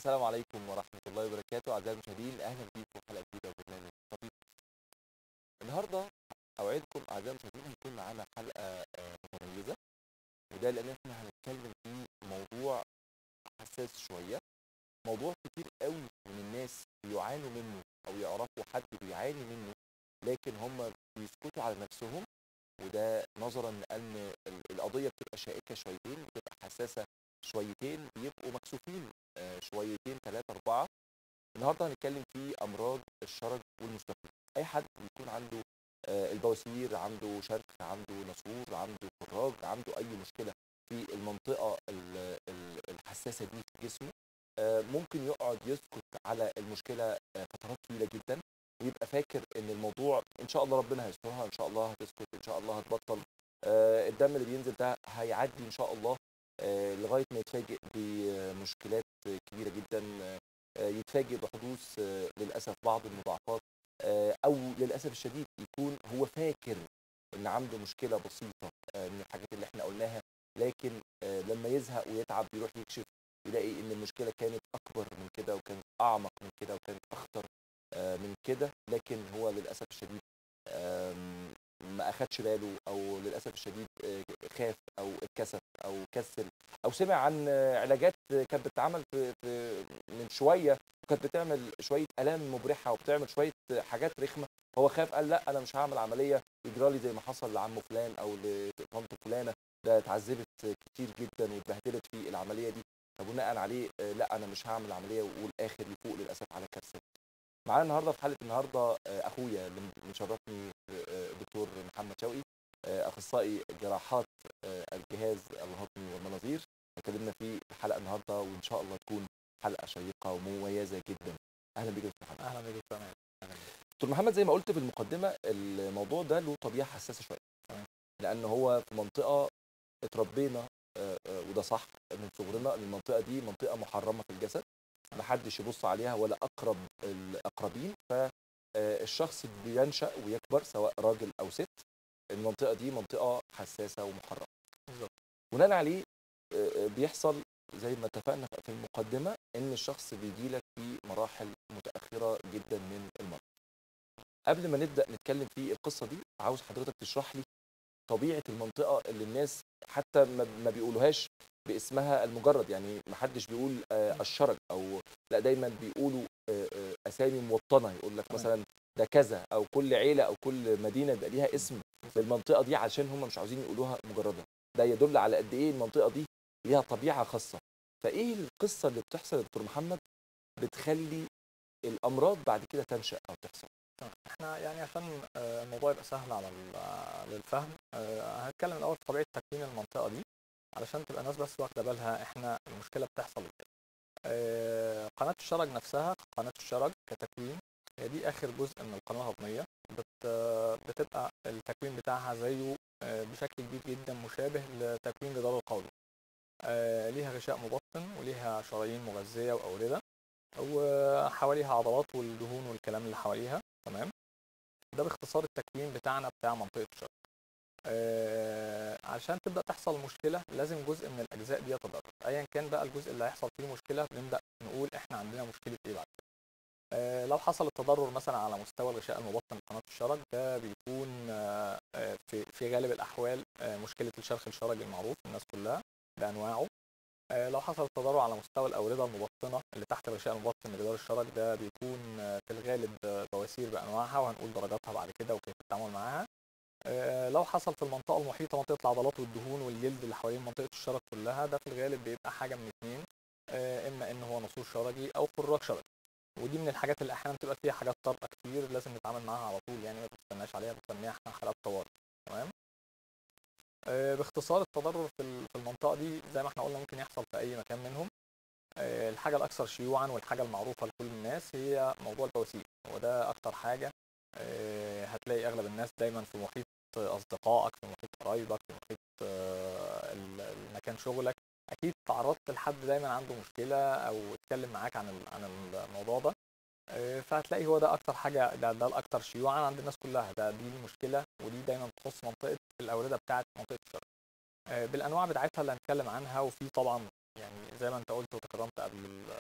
السلام عليكم ورحمة الله وبركاته أعزائي المشاهدين أهلا بيكم في حلقة جديدة من برنامج طبيب النهاردة أوعدكم أعزائي المشاهدين هيكون معانا حلقة آه، متميزة وده لأن احنا هنتكلم في موضوع حساس شوية موضوع كتير قوي من الناس بيعانوا منه أو يعرفوا حد بيعاني منه لكن هم بيسكتوا على نفسهم وده نظرا لأن ال- القضية بتبقى شائكة شويتين بتبقى حساسة شويتين بيبقوا مكسوفين آه، شويتين ثلاثة أربعة النهارده هنتكلم في أمراض الشرج والمستقيم أي حد بيكون عنده آه، البواسير عنده شرخ عنده نسور عنده خراج عنده أي مشكلة في المنطقة ال- ال- الحساسة دي في جسمه آه، ممكن يقعد يسكت على المشكلة آه، فترات طويلة جدا ويبقى فاكر ان الموضوع ان شاء الله ربنا هيسترها ان شاء الله هتسكت ان شاء الله هتبطل آه، الدم اللي بينزل ده هيعدي ان شاء الله آه، لغايه ما يتفاجئ بمشكلات كبيره جدا آه، يتفاجئ بحدوث آه، للاسف بعض المضاعفات آه، او للاسف الشديد يكون هو فاكر ان عنده مشكله بسيطه آه، من الحاجات اللي احنا قلناها لكن آه، لما يزهق ويتعب يروح يكشف يلاقي ان المشكله كانت اكبر من كده وكانت اعمق من كده وكانت اخطر آه، من كده لكن هو للاسف الشديد آم، ما اخدش باله او للاسف الشديد آه، خاف او اتكسف او كسل او سمع عن آه، علاجات كانت بتتعمل في في من شويه وكانت بتعمل شويه الام مبرحه وبتعمل شويه حاجات رخمه هو خاف قال لا انا مش هعمل عمليه يجرى لي زي ما حصل لعمه فلان او لطنط فلانه ده اتعذبت كتير جدا واتبهدلت في العمليه دي فبناء عليه آه، لا انا مش هعمل عمليه والاخر يفوق للاسف على كارثه معانا النهارده في حلقه النهارده آه، اخويا اللي مشرفني آه، الدكتور محمد شوقي آه، اخصائي جراحات آه، الجهاز الهضمي والمناظير اتكلمنا في الحلقه النهارده وان شاء الله تكون حلقه شيقه ومميزه جدا اهلا بك يا دكتور محمد اهلا بيك دكتور عماد. اهلا بيك دكتور محمد زي ما قلت في المقدمه الموضوع ده له طبيعه حساسه شويه تمام. لان هو في منطقه اتربينا آه، آه، وده صح من صغرنا إن المنطقه دي منطقه محرمه في الجسد محدش يبص عليها ولا اقرب الاقربين فالشخص بينشا ويكبر سواء راجل او ست المنطقه دي منطقه حساسه ومحرمه بالظبط. بناء عليه آه، آه، بيحصل زي ما اتفقنا في المقدمه ان الشخص بيجي لك في مراحل متاخره جدا من المرض قبل ما نبدا نتكلم في القصه دي عاوز حضرتك تشرح لي طبيعه المنطقه اللي الناس حتى ما ما بيقولوهاش باسمها المجرد يعني ما حدش بيقول آه، الشرج او لا دايما بيقولوا آه، آه، اسامي موطنه يقول لك تمام. مثلا ده كذا او كل عيله او كل مدينه بيبقى ليها اسم للمنطقه دي عشان هم مش عاوزين يقولوها مجرده ده يدل على قد ايه المنطقه دي ليها طبيعه خاصه فايه القصه اللي بتحصل يا دكتور محمد بتخلي الامراض بعد كده تنشا او تحصل تمام. احنا يعني عشان آه، الموضوع يبقى سهل على ال- آه، للفهم آه، هنتكلم الاول في طبيعه تكوين المنطقه دي علشان تبقى الناس بس واخده بالها احنا المشكله بتحصل ازاي آه، قناه الشرج نفسها قناه الشرج كتكوين هي دي اخر جزء من القناه الهضميه بت آه، بتبقى التكوين بتاعها زيه آه، بشكل كبير جدا مشابه لتكوين جدار القولون آه، ليها غشاء مبطن وليها شرايين مغذيه واورده وحواليها عضلات والدهون والكلام اللي حواليها تمام ده باختصار التكوين بتاعنا بتاع منطقه الشرج آه علشان تبدا تحصل مشكله لازم جزء من الاجزاء دي يتضرر ايا كان بقى الجزء اللي هيحصل فيه مشكله بنبدا نقول احنا عندنا مشكله ايه بعد كده. آه لو حصل التضرر مثلا على مستوى الغشاء المبطن لقناه الشرج ده بيكون آه آه، في في غالب الاحوال آه مشكله الشرخ الشرجي المعروف الناس كلها بانواعه آه، لو حصل تضرر على مستوى الاورده المبطنه اللي تحت الغشاء المبطن لجدار الشرج ده بيكون آه، في الغالب آه، بواسير بانواعها وهنقول درجاتها بعد كده وكيف التعامل معاها آه، لو حصل في المنطقه المحيطه منطقه العضلات والدهون والجلد اللي حوالين منطقه الشرج كلها ده في الغالب بيبقى حاجه من اتنين آه، اما ان هو نسور شرجي او خراج شرجي ودي من الحاجات اللي احيانا بتبقى فيها حاجات طارئه كتير لازم نتعامل معاها على طول يعني ما بنستناش عليها بنسميها احنا حالات طوارئ تمام آه، باختصار التضرر في ال- في المنطقه دي زي ما احنا قلنا ممكن يحصل في اي مكان منهم آه، الحاجه الاكثر شيوعا والحاجه المعروفه لكل الناس هي موضوع البواسير وده اكتر حاجه آه، هتلاقي اغلب الناس دايما في محيط اصدقائك في محيط قرايبك في محيط آه، ال- المكان شغلك اكيد تعرضت لحد دايما عنده مشكله او اتكلم معاك عن ال- عن الموضوع ده آه، فهتلاقي هو ده اكتر حاجه ده, ده الاكتر شيوعا عند الناس كلها ده دي المشكله ودي دايما بتخص منطقه الاورده بتاعه منطقه الشرج آه، بالانواع بتاعتها اللي هنتكلم عنها وفي طبعا يعني زي ما انت قلت وتكرمت قبل ال- في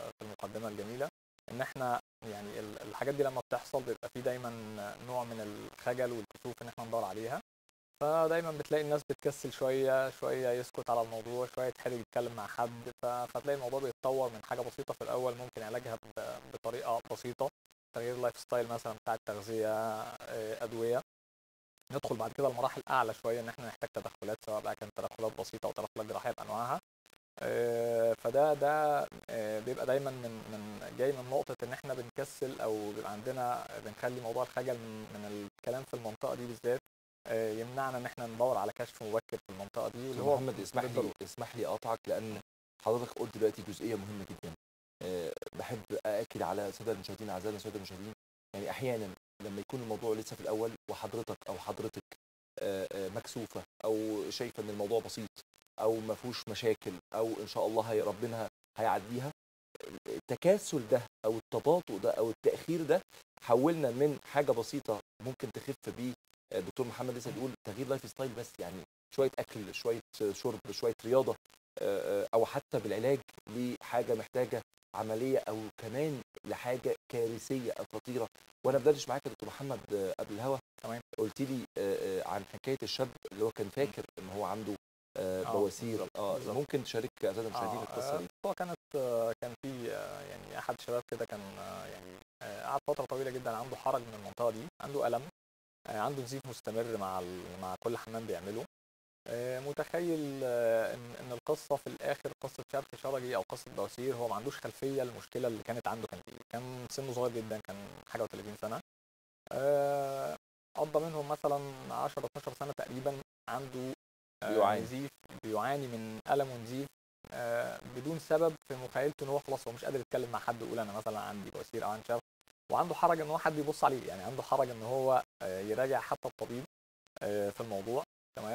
المقدمه الجميله ان احنا يعني ال- الحاجات دي لما بتحصل بيبقى في دايما نوع من الخجل والكسوف ان احنا ندور عليها فدايما بتلاقي الناس بتكسل شويه شويه يسكت على الموضوع شويه يتحرج يتكلم مع حد ف- فتلاقي الموضوع بيتطور من حاجه بسيطه في الاول ممكن علاجها ب- بطريقه بسيطه تغيير لايف ستايل مثلا بتاع التغذيه آه، ادويه ندخل بعد كده لمراحل اعلى شويه ان احنا نحتاج تدخلات سواء بقى كانت تدخلات بسيطه او تدخلات جراحيه بانواعها آه، فده ده آه، بيبقى دايما من من جاي من نقطه ان احنا بنكسل او بيبقى عندنا بنخلي موضوع الخجل من من الكلام في المنطقه دي بالذات آه، يمنعنا ان احنا ندور على كشف مبكر في المنطقه دي اللي هو محمد اسمح لي بالضرورة. اسمح لي اقطعك لان حضرتك قلت دلوقتي جزئيه مهمه جدا أه بحب ااكد على الساده المشاهدين اعزائنا الساده المشاهدين يعني احيانا لما يكون الموضوع لسه في الاول وحضرتك او حضرتك أه آه، مكسوفه او شايفه ان الموضوع بسيط او ما فيهوش مشاكل او ان شاء الله هي ربنا هيعديها التكاسل ده او التباطؤ ده او التاخير ده حولنا من حاجه بسيطه ممكن تخف بيه آه، دكتور محمد لسه بيقول تغيير لايف ستايل بس يعني شويه اكل شويه شرب شويه رياضه آه، آه، او حتى بالعلاج لحاجه محتاجه عمليه او كمان لحاجه كارثيه او خطيره وانا بدردش معاك يا دكتور محمد آه، قبل الهوا تمام. قلت لي آه، آه، عن حكايه الشاب اللي هو كان فاكر ان هو عنده آه، آه، بواسير بالظبط، اه بالظبط. ممكن تشارك اعزائنا المشاهدين آه، القصه دي هو كانت آه، كان في آه، يعني احد الشباب كده كان آه، يعني آه، قعد فتره طويله جدا عنده حرج من المنطقه دي عنده الم آه، عنده نزيف مستمر مع ال- مع كل حمام بيعمله آه، متخيل آه، ان ان القصه في الاخر قصه شرخ شرجي او قصه بواسير هو ما عندوش خلفيه المشكله اللي كانت عنده كانت ايه كان سنه صغير جدا كان حاجه و30 سنه آه، قضى منهم مثلا 10 12 سنه تقريبا عنده آه، بيعاني. نزيف بيعاني من الم ونزيف آه، بدون سبب في مخيلته ان هو خلاص هو مش قادر يتكلم مع حد يقول انا مثلا عندي بواسير او عندي شرخ وعنده حرج ان هو حد يبص عليه يعني عنده حرج ان هو آه، يراجع حتى الطبيب آه، في الموضوع تمام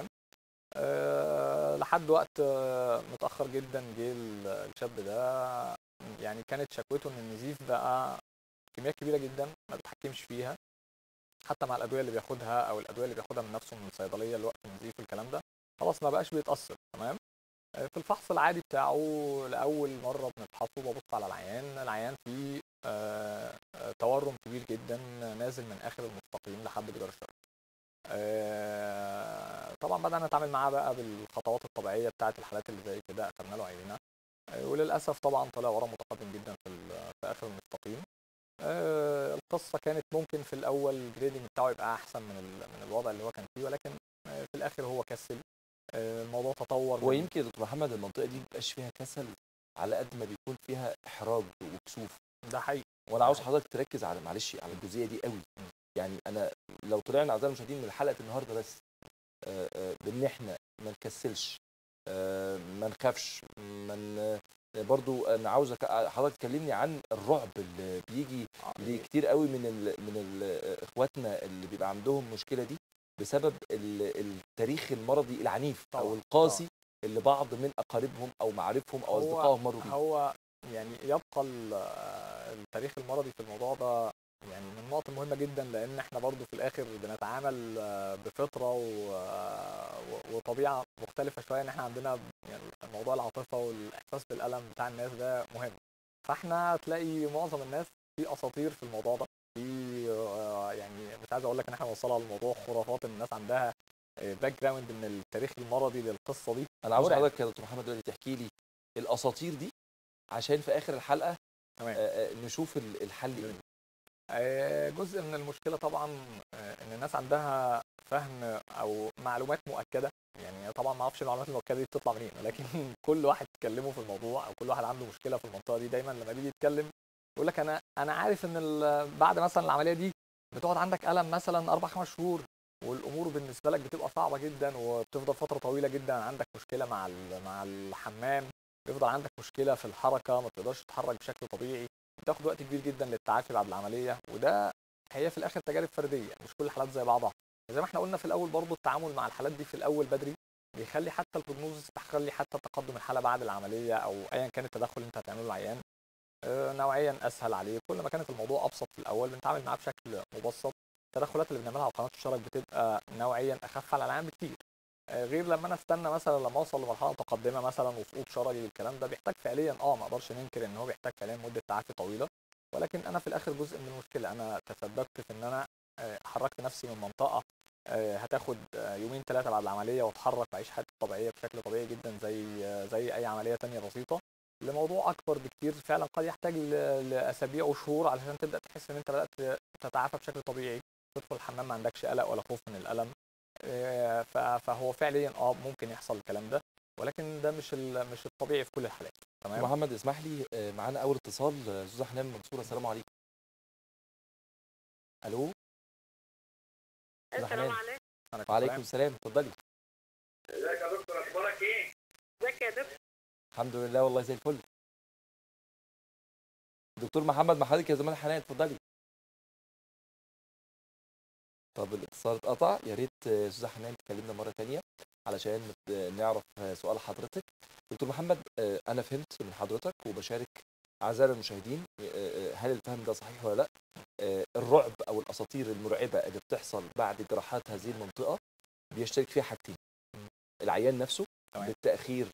آه، لحد وقت آه، متاخر جدا جه ال- الشاب ده يعني كانت شكوته ان النزيف بقى كميات كبيره جدا ما بيتحكمش فيها حتى مع الادويه اللي بياخدها او الادويه اللي بياخدها من نفسه من الصيدليه لوقت النزيف والكلام ده خلاص ما بقاش بيتاثر تمام آه، في الفحص العادي بتاعه لاول مره بنفحصه ببص على العيان العيان فيه آه، آه، تورم كبير جدا نازل من اخر المستقيم لحد جدار الشرج آه، طبعا بدأنا نتعامل معاه بقى بالخطوات الطبيعيه بتاعه الحالات اللي زي كده اخدنا له عينه آه، وللاسف طبعا طلع ورم متقدم جدا في ال- في اخر المستقيم آه، القصه كانت ممكن في الاول الجريدنج بتاعه يبقى احسن من ال- من الوضع اللي هو كان فيه ولكن آه، في الاخر هو كسل آه، الموضوع تطور هو من- يمكن يا دكتور محمد المنطقه دي مبيبقاش فيها كسل على قد ما بيكون فيها احراج وكسوف ده حقيقي وانا عاوز حضرتك تركز على معلش على الجزئيه دي قوي يعني انا لو طلعنا اعزائي المشاهدين من حلقه النهارده بس آه، آه، بان احنا ما نكسلش آه، ما نخافش ما ن- برضو انا عاوز أك- حضرتك تكلمني عن الرعب اللي بيجي لكتير قوي من ال من ال اخواتنا اللي بيبقى عندهم المشكله دي بسبب ال- التاريخ المرضي العنيف او طبعاً، القاسي اللي بعض من اقاربهم او معارفهم او هو- اصدقائهم مروا بيه هو يعني يبقى ال- التاريخ المرضي في الموضوع ده يعني من النقط المهمة جدا لأن احنا برضو في الآخر بنتعامل آه، بفطرة و- و- وطبيعة مختلفة شوية إن احنا عندنا يعني موضوع العاطفة والإحساس بالألم بتاع الناس ده مهم فاحنا تلاقي معظم الناس في أساطير في الموضوع ده في آه، يعني مش عايز أقول لك إن احنا نوصلها لموضوع خرافات إن الناس عندها باك جراوند من التاريخ المرضي للقصة دي انا عاوز مرعب. حضرتك يا دكتور محمد دلوقتي تحكي لي الاساطير دي عشان في اخر الحلقه تمام آه، آه، نشوف ال- الحل ايه آه، جزء من المشكله طبعا آه، ان الناس عندها فهم او معلومات مؤكده يعني طبعا ما اعرفش المعلومات المؤكده دي بتطلع منين ولكن كل واحد تكلمه في الموضوع او كل واحد عنده مشكله في المنطقه دي دايما لما بيجي يتكلم يقول لك انا انا عارف ان ال- بعد مثلا العمليه دي بتقعد عندك الم مثلا اربع خمس شهور والامور بالنسبه لك بتبقى صعبه جدا وبتفضل فتره طويله جدا عندك مشكله مع ال- مع الحمام بيفضل عندك مشكله في الحركه ما تقدرش تتحرك بشكل طبيعي بتاخد وقت كبير جدا للتعافي بعد العمليه وده هي في الاخر تجارب فرديه مش كل الحالات زي بعضها زي ما احنا قلنا في الاول برضو التعامل مع الحالات دي في الاول بدري بيخلي حتى البروجنوز بيخلي حتى تقدم الحاله بعد العمليه او ايا كان التدخل اللي انت هتعمله للعيان آه، نوعيا اسهل عليه كل ما كانت الموضوع ابسط في الاول بنتعامل معاه بشكل مبسط التدخلات اللي بنعملها على قناه الشرج بتبقى نوعيا اخف على العيان بكتير آه، غير لما انا استنى مثلا لما اوصل لمرحله متقدمه مثلا وسقوط شرجي والكلام ده بيحتاج فعليا اه ما اقدرش ننكر ان هو بيحتاج فعليا مده تعافي طويله ولكن انا في الاخر جزء من المشكله انا تسببت في ان انا آه، حركت نفسي من منطقه آه، هتاخد آه، يومين ثلاثه بعد العمليه واتحرك واعيش حياتي الطبيعيه بشكل طبيعي جدا زي آه، زي اي عمليه تانية بسيطه لموضوع اكبر بكتير فعلا قد يحتاج ل- لاسابيع وشهور علشان تبدا تحس ان انت بدات تتعافى بشكل طبيعي تدخل الحمام ما عندكش قلق ولا خوف من الالم آه، ف- فهو فعليا اه ممكن يحصل الكلام ده ولكن ده مش ال- مش الطبيعي في كل الحالات تمام محمد اسمح لي آه، معانا اول اتصال آه، استاذه حنان من المنصوره السلام عليكم الو السلام حنان. عليكم وعليكم السلام اتفضلي ازيك يا دكتور اخبارك ايه؟ ازيك يا دكتور الحمد لله والله زي الفل دكتور محمد مع حضرتك يا زمان حنان اتفضلي طب الاتصال اتقطع يا ريت آه، استاذه حنان تكلمنا مره تانية علشان نت- نعرف آه، سؤال حضرتك دكتور محمد آه، انا فهمت من حضرتك وبشارك اعزائي المشاهدين آه، آه، هل الفهم ده صحيح ولا لا آه، الرعب او الاساطير المرعبه اللي بتحصل بعد جراحات هذه المنطقه بيشترك فيها حاجتين العيان نفسه تمام. بالتاخير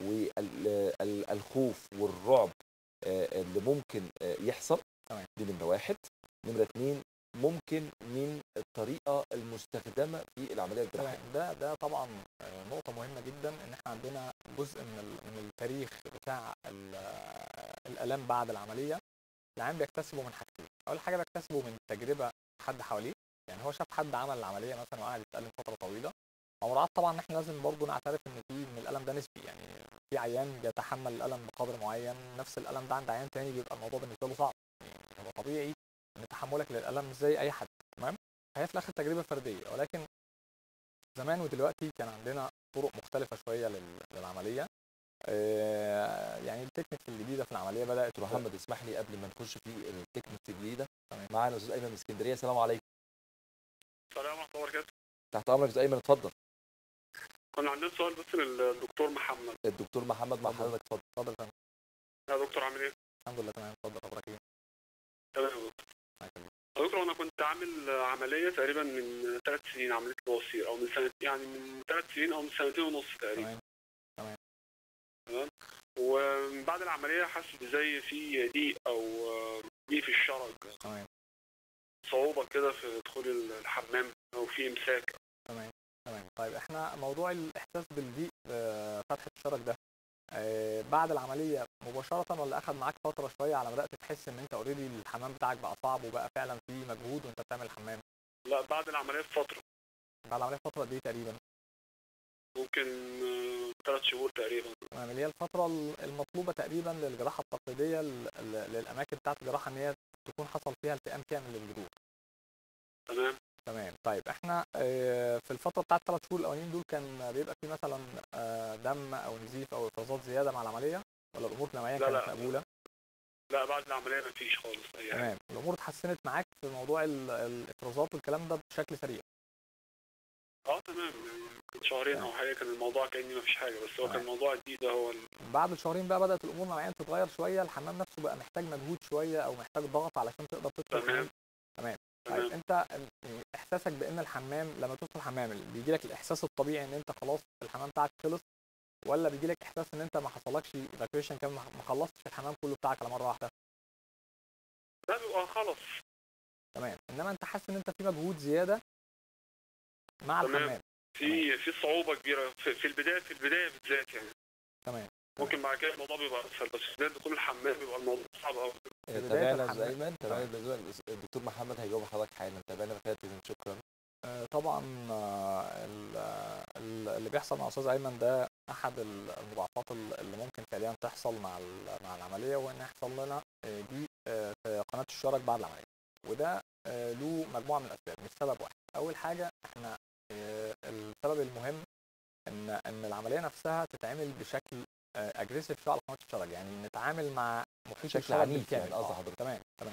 والخوف والرعب آه، اللي ممكن آه، يحصل تمام. دي نمره واحد نمره اتنين ممكن من الطريقه المستخدمه في العمليه الجراحيه تمام ده ده طبعا آه، نقطة مهمة جدا ان احنا عندنا جزء من ال- من التاريخ بتاع ال- آه، الالام بعد العملية العيان بيكتسبه من حاجتين اول حاجة بيكتسبه من تجربة حد حواليه يعني هو شاف حد عمل العملية مثلا وقعد يتألم فترة طويلة او مراعاة طبعا ان احنا لازم برضه نعترف ان في ان الالم ده نسبي يعني في عيان بيتحمل الالم بقدر معين نفس الالم ده عند عيان تاني بيبقى الموضوع بالنسبة له صعب يعني هو طبيعي ان تحملك للالم مش زي اي حد تمام هي في الاخر تجربة فردية ولكن زمان ودلوقتي كان عندنا طرق مختلفة شوية لل- للعملية آه، يعني التكنيك الجديدة في العملية بدأت دكتور محمد اسمح لي قبل ما نخش في التكنيك الجديده تمام. معانا استاذ ايمن من اسكندريه السلام عليكم السلام ورحمه الله وبركاته تحت امرك يا استاذ ايمن اتفضل كنا عندنا سؤال بس للدكتور محمد الدكتور محمد مع اتفضل. حضرتك اتفضل اتفضل يا فندم. يا دكتور عامل ايه؟ الحمد لله تمام اتفضل حضرتك ايه تمام يا دكتور يا دكتور انا كنت عامل عمليه تقريبا من ثلاث سنين عمليه بواسير او من سنه يعني من ثلاث سنين او من سنتين ونص تقريبا تمام وبعد العمليه حاسس زي في ضيق او ضيق في الشرج تمام صعوبه كده في دخول الحمام او في امساك تمام تمام طيب احنا موضوع الاحساس بالضيق آه، فتحة الشرج ده آه، بعد العملية مباشرة ولا أخد معاك فترة شوية على ما بدأت تحس إن أنت أوريدي الحمام بتاعك بقى صعب وبقى فعلا في مجهود وأنت بتعمل الحمام لا بعد العمليه بفتره بعد العملية فترة قد إيه تقريبا؟ ممكن ثلاث شهور تقريبا تمام اللي هي الفترة ال- المطلوبة تقريبا للجراحة التقليدية ل- ل- للأماكن بتاعة الجراحة إن هي تكون حصل فيها التئام كامل للجذور. تمام تمام طيب احنا آه، في الفترة بتاعة الثلاث شهور الأولانيين دول كان بيبقى في مثلا آه، دم أو نزيف أو إفرازات زيادة مع العملية ولا الأمور نوعيا لا، كانت لا. مقبولة؟ لا بعد العمليه مفيش خالص اي حاجه تمام الأمور اتحسنت معاك في موضوع ال- الإفرازات والكلام ده بشكل سريع. اه تمام يعني من شهرين او حاجه كان الموضوع كاني مفيش حاجه بس هو تمام. كان الموضوع الجديد ده هو ال- بعد الشهرين بقى بدأت الأمور نوعيا تتغير شوية الحمام نفسه بقى محتاج مجهود شوية أو محتاج ضغط علشان تقدر تدخل تمام. الحمام. تمام طيب تمام انت ال- احساسك بان الحمام لما تدخل الحمام بيجي لك الاحساس الطبيعي ان انت خلاص الحمام بتاعك خلص ولا بيجي لك احساس ان انت ما حصلكش ايفاكيويشن كامل ما ما خلصتش الحمام كله بتاعك على مره واحده لا بيبقى خلص تمام انما انت حاسس ان انت في مجهود زياده مع تمام. الحمام في في صعوبه كبيره في, في البدايه في البدايه بالذات يعني تمام ممكن بعد كده الموضوع بيبقى اسهل بس في بدايه دخول الحمام بيبقى الموضوع صعب قوي في بداية تابعنا يا الحمام. استاذ ايمن تابعنا تمام. يا أستاذ- الدكتور محمد هيجاوب حضرتك حالا تابعنا يا فاتن شكرا آه، طبعا آه، ال- ال- اللي بيحصل مع استاذ ايمن ده احد ال- المضاعفات ال- اللي ممكن فعليا تحصل مع ال- مع العمليه وان يحصل لنا آه، ضيق آه، في قناه الشرج بعد العمليه وده آه، له مجموعه من الاسباب مش سبب واحد اول حاجه احنا آه، السبب المهم ان ان العمليه نفسها تتعمل بشكل اجريسيف شويه على قناه الشرج يعني نتعامل مع محيط بشكل الشرج عنيف بالكامل. يعني قصد آه، حضرتك. تمام تمام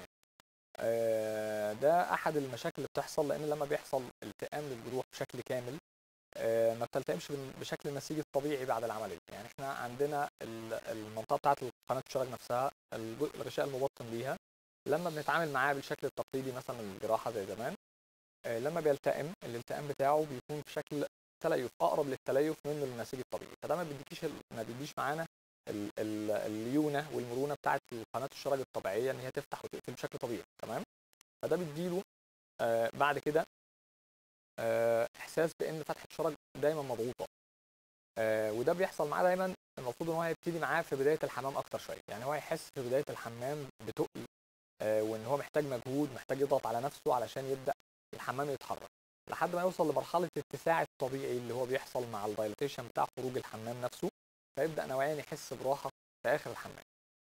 آه، ده احد المشاكل اللي بتحصل لان لما بيحصل التئام للجروح بشكل كامل آه، ما بتلتئمش بال- بشكل النسيج الطبيعي بعد العمليه يعني احنا عندنا ال- المنطقه بتاعه قناه الشرج نفسها الجزء- الغشاء المبطن ليها لما بنتعامل معاه بالشكل التقليدي مثلا الجراحه زي زمان آه، لما بيلتئم الالتئام بتاعه بيكون في شكل تليف اقرب للتليف منه للنسيج الطبيعي فده ما بيديكيش ال- ما بيديش معانا ال- ال- الليونه والمرونه بتاعت قناه الشرج الطبيعيه ان هي تفتح وتقفل بشكل طبيعي تمام فده بيديله آه بعد كده آه احساس بان فتحه الشرج دايما مضغوطه آه وده بيحصل معاه دايما المفروض ان هو يبتدي معاه في بدايه الحمام اكتر شويه يعني هو يحس في بدايه الحمام بتقل آه وان هو محتاج مجهود محتاج يضغط على نفسه علشان يبدا الحمام يتحرك لحد ما يوصل لمرحله الاتساع الطبيعي اللي هو بيحصل مع الدايليتيشن بتاع خروج الحمام نفسه فيبدا نوعيا يحس براحه في اخر الحمام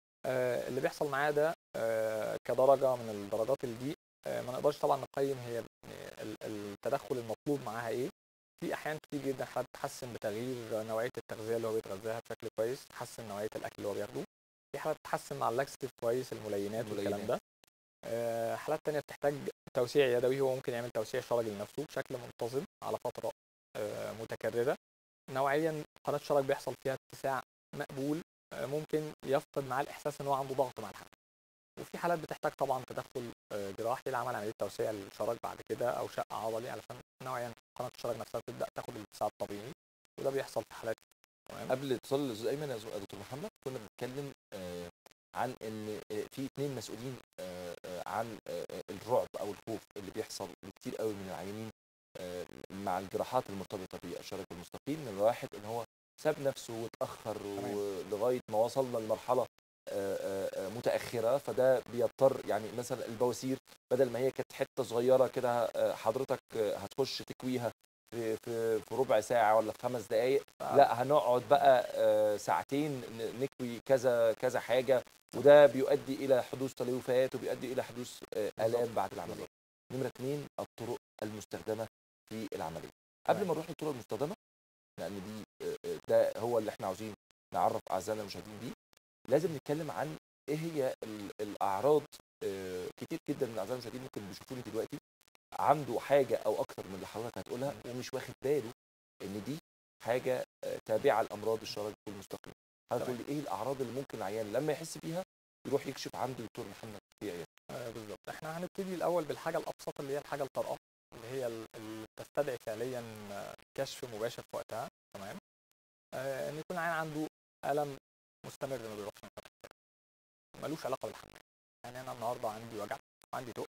آه اللي بيحصل معاه ده آه كدرجه من الدرجات الضيق آه ما نقدرش طبعا نقيم هي ال- التدخل المطلوب معاها ايه في احيان كتير جدا حالات تحسن بتغيير نوعيه التغذيه اللي هو بيتغذاها بشكل كويس تحسن نوعيه الاكل اللي هو بياخده في حالات تحسن مع اللاكستيف كويس الملينات والكلام الملينات. ده آه، حالات تانية بتحتاج توسيع يدوي هو ممكن يعمل توسيع شرجي لنفسه بشكل منتظم على فترة آه، متكررة نوعيا قناة الشرج بيحصل فيها اتساع مقبول آه، ممكن يفقد مع الإحساس إن هو عنده ضغط مع الحمل وفي حالات بتحتاج طبعا تدخل آه، جراحي لعمل عملية توسيع للشرج بعد كده أو شق عضلي علشان نوعيا قناة الشرج نفسها تبدأ تاخد الاتساع الطبيعي وده بيحصل في حالات تمام قبل اتصال الاستاذ ايمن يا زو- يا دكتور محمد كنا بنتكلم آه، عن ان آه، في اثنين مسؤولين آه، آه، عن آه، آه، الرعب او الخوف اللي بيحصل لكتير قوي من العيانين آه، مع الجراحات المرتبطه بالشرج المستقيم من واحد ان هو ساب نفسه واتاخر تمام. ولغايه ما وصلنا لمرحله آه، آه، آه، متاخره فده بيضطر يعني مثلا البواسير بدل ما هي كانت حته صغيره كده آه، حضرتك آه، هتخش تكويها في في في ربع ساعه ولا في خمس دقائق لا هنقعد بقى آه، ساعتين ن- نكوي كذا كذا حاجه وده بيؤدي الى حدوث تليفات وبيؤدي الى حدوث آه، الام بعد العمليه. نمره اثنين الطرق المستخدمه في العمليه. قبل تمام. ما نروح للطرق المستخدمه لان دي آه، آه، ده هو اللي احنا عاوزين نعرف اعزائنا المشاهدين بيه لازم نتكلم عن ايه هي ال- الاعراض آه، كتير جدا من اعزائنا المشاهدين ممكن بيشوفوني دلوقتي عنده حاجه او اكتر من اللي حضرتك هتقولها ومش واخد باله ان دي حاجه آه، تابعه لامراض الشرج المستقيم حضرتك تقول لي ايه الاعراض اللي ممكن العيان لما يحس بيها يروح يكشف عند دكتور محمد في عيادته آه، بالظبط احنا هنبتدي الاول بالحاجه الابسط اللي هي الحاجه الطارئه اللي هي ال- اللي تستدعي فعليا آه، كشف مباشر في وقتها تمام آه، ان يكون العيان عنده الم مستمر ما بيروحش من فترة لفترة. ملوش علاقه بالحمام يعني انا النهارده عندي وجع عندي تقل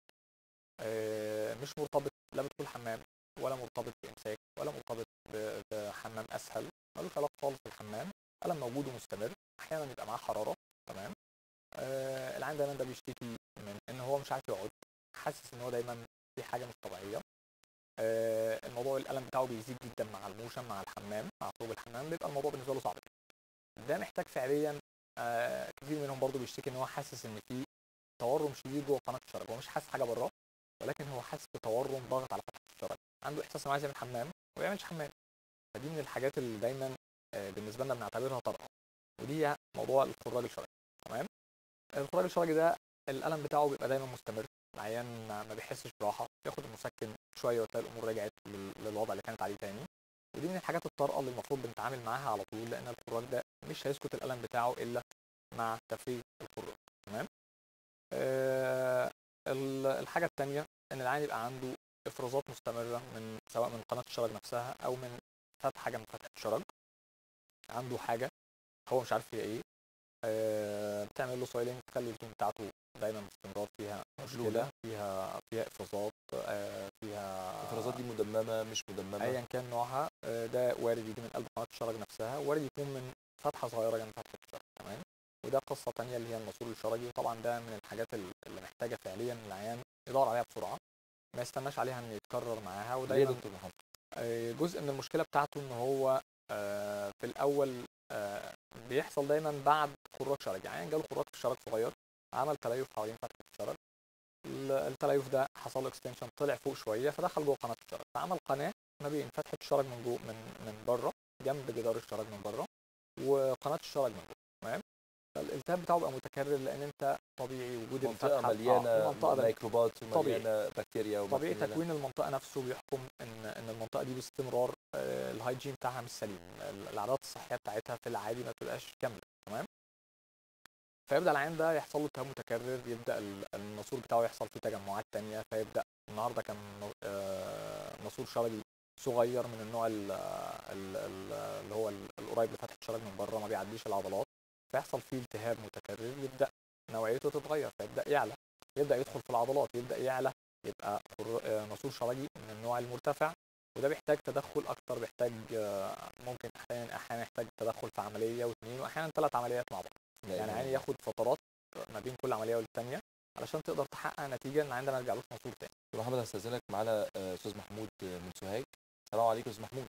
آه، مش مرتبط لا بدخول حمام ولا مرتبط بامساك ولا مرتبط ب- بحمام اسهل ملوش علاقه خالص بالحمام الم موجود ومستمر احيانا يبقى معاه حراره تمام آه العيان دايما ده بيشتكي من ان هو مش عارف يقعد حاسس ان هو دايما في حاجه مش طبيعيه آه الموضوع الالم بتاعه بيزيد جدا مع الموشن مع الحمام مع خروج الحمام بيبقى الموضوع بالنسبه له صعب جدا ده محتاج فعليا آه كتير منهم برضو بيشتكي ان هو حاسس ان في تورم شديد جوه قناه الشرج هو مش حاسس حاجه بره ولكن هو حاسس بتورم ضغط على فتحه الشرج عنده احساس انه عايز يعمل حمام وما بيعملش حمام فدي من الحاجات اللي دايما آه بالنسبه لنا بنعتبرها طارئه ودي هي موضوع الخراج الشرجي تمام الخراج الشرجي ده الالم بتاعه بيبقى دايما مستمر العيان ما بيحسش براحه ياخد المسكن شويه وتلاقي الامور رجعت لل- للوضع اللي كانت عليه تاني ودي من الحاجات الطارئه اللي المفروض بنتعامل معاها على طول لان الخراج ده مش هيسكت الالم بتاعه الا مع تفريغ الخراج تمام آه ال- الحاجه الثانيه ان العيان يبقى عنده افرازات مستمره من سواء من قناه الشرج نفسها او من فتح حاجه من فتحه الشرج عنده حاجه هو مش عارف هي ايه آه، بتعمل له سويلنج تخلي التون بتاعته دايما باستمرار فيها مشكله مبلولة. فيها فيها افرازات آه، فيها الافرازات دي مدممه مش مدممه ايا كان نوعها آه، ده وارد يجي من قلب قناه الشرج نفسها وارد يكون من فتحه صغيره جنب فتحه الشرج تمام وده قصه تانية اللي هي المسؤول الشرجي وطبعا ده من الحاجات ال- اللي محتاجه فعليا العيان يدور عليها بسرعه ما يستناش عليها ان يتكرر معاها ليه يا ودايما دكتور محمد آه، جزء من المشكله بتاعته ان هو آه، في الاول آه، بيحصل دايما بعد خراج شرج يعني جاله خراج في الشرج صغير عمل تليف حوالين فتحه الشرج ال- التليف ده حصل له اكستنشن طلع فوق شويه فدخل جوه قناه الشرج فعمل قناه ما بين فتحه الشرج من جوه من من بره جنب جدار الشرج من بره وقناه الشرج من جوه تمام فالالتهاب بتاعه بقى متكرر لان انت طبيعي وجود منطقه الفتحه آه، مليانه المنطقه ده ميكروبات طبيعي. ومليانه بكتيريا طبيعي وبكتيريا. تكوين المنطقه نفسه بيحكم ان ان المنطقه دي باستمرار آه، الهايجين بتاعها مش سليم ال- العادات الصحيه بتاعتها في العادي ما بتبقاش كامله تمام فيبدا العيان ده يحصل له التهاب متكرر يبدا ال- الناسور بتاعه يحصل فيه تجمعات تانية فيبدا النهارده كان ن- آه، ناسور شرجي صغير من النوع ال- ال- ال- اللي هو ال- القريب لفتحه الشرج من بره ما بيعديش العضلات فيحصل فيه التهاب متكرر يبدا نوعيته تتغير فيبدا يعلى يبدا يدخل في العضلات يبدا يعلى يبقى خر- آه، نسور شرجي من النوع المرتفع وده بيحتاج تدخل اكتر بيحتاج آه، ممكن احيانا احيانا يحتاج تدخل في عمليه واثنين واحيانا ثلاث عمليات مع بعض لا يعني إله عيني إلا ياخد فترات ما بين كل عمليه والثانيه علشان تقدر تحقق نتيجه ان عندنا نرجع له نسور تاني دكتور محمد هستاذنك معانا آه، استاذ محمود آه، من سوهاج السلام عليكم استاذ محمود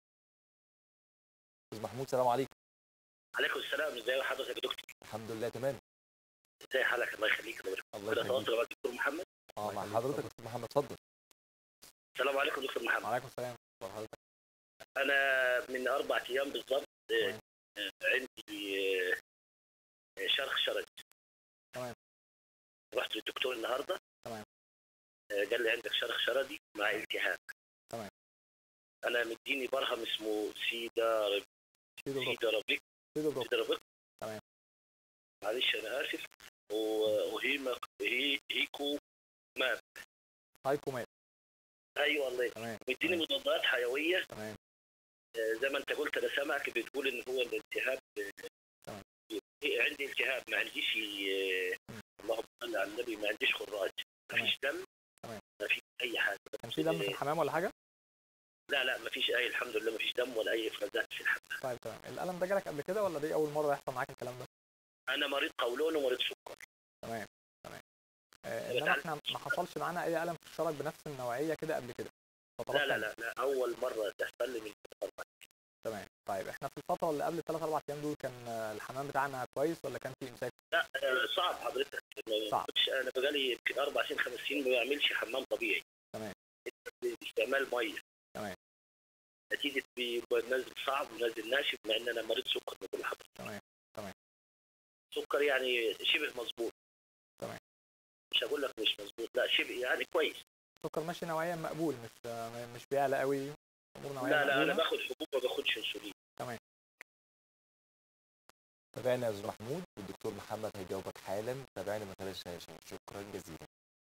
استاذ محمود السلام عليكم عليكم السلام ازي حضرتك يا دكتور الحمد لله تمام ازي حالك الله يخليك الله يبارك الله كده يخليك تواصل مع الدكتور محمد اه الله مع يخليك، حضرتك اتفضل. استاذ محمد اتفضل السلام عليكم دكتور محمد وعليكم السلام اتفضل حضرتك. انا من اربع ايام بالظبط آه، تمام. آه، عندي آه، آه، شرخ شرج تمام. رحت للدكتور النهارده تمام. آه، قال لي عندك شرخ شرجي مع التهاب تمام. انا مديني برهم اسمه سيدا رب- سيدو بروك سيدا ربيك سيدو بروك سيدا ربيك تمام. معلش انا اسف و- وهيما هي هيكو ماب هايكومات ايوه الله تمام مديني تمام. مضادات حيويه تمام آه، زي ما انت قلت انا سامعك بتقول ان هو الالتهاب آه، تمام. إيه، عندي التهاب ما عنديش آه، مم. اللهم صل على النبي ما عنديش خراج ما تمام. فيش دم تمام. ما فيش اي حاجه كان في دم في الحمام ولا حاجه لا لا ما فيش اي الحمد لله ما فيش دم ولا اي افرازات في الحمام طيب تمام الالم ده جالك قبل كده ولا دي اول مره يحصل معاك الكلام ده انا مريض قولون ومريض سكر تمام تمام آه أنا انما بتعالج احنا ما حصلش معانا اي الم في الشرج بنفس النوعيه كده قبل كده فترات لا لا تانية. لا لا اول مره تحصل لي من فترة. تمام طيب احنا في الفتره اللي قبل الثلاث اربع ايام دول كان آه، الحمام بتاعنا كويس ولا كان في امساك لا آه، صعب حضرتك ما صعب. كنتش- انا بقالي يمكن اربع سنين خمس سنين ما بعملش حمام طبيعي تمام. باستعمال ميه تمام. نتيجه بيبقى نازل صعب ونازل ناشف مع ان انا مريض سكر بقول لحضرتك تمام تمام. سكر يعني شبه مظبوط تمام. مش هقول لك مش مظبوط لا شبه يعني كويس السكر ماشي نوعيا مقبول مش آه، مش بيعلى قوي امور نوعيا لا لا انا مقبولة. باخد حبوب ما باخدش انسولين تابعنا يا استاذ محمود والدكتور محمد هيجاوبك حالا تابعنا من خلال الشاشه شكرا جزيلا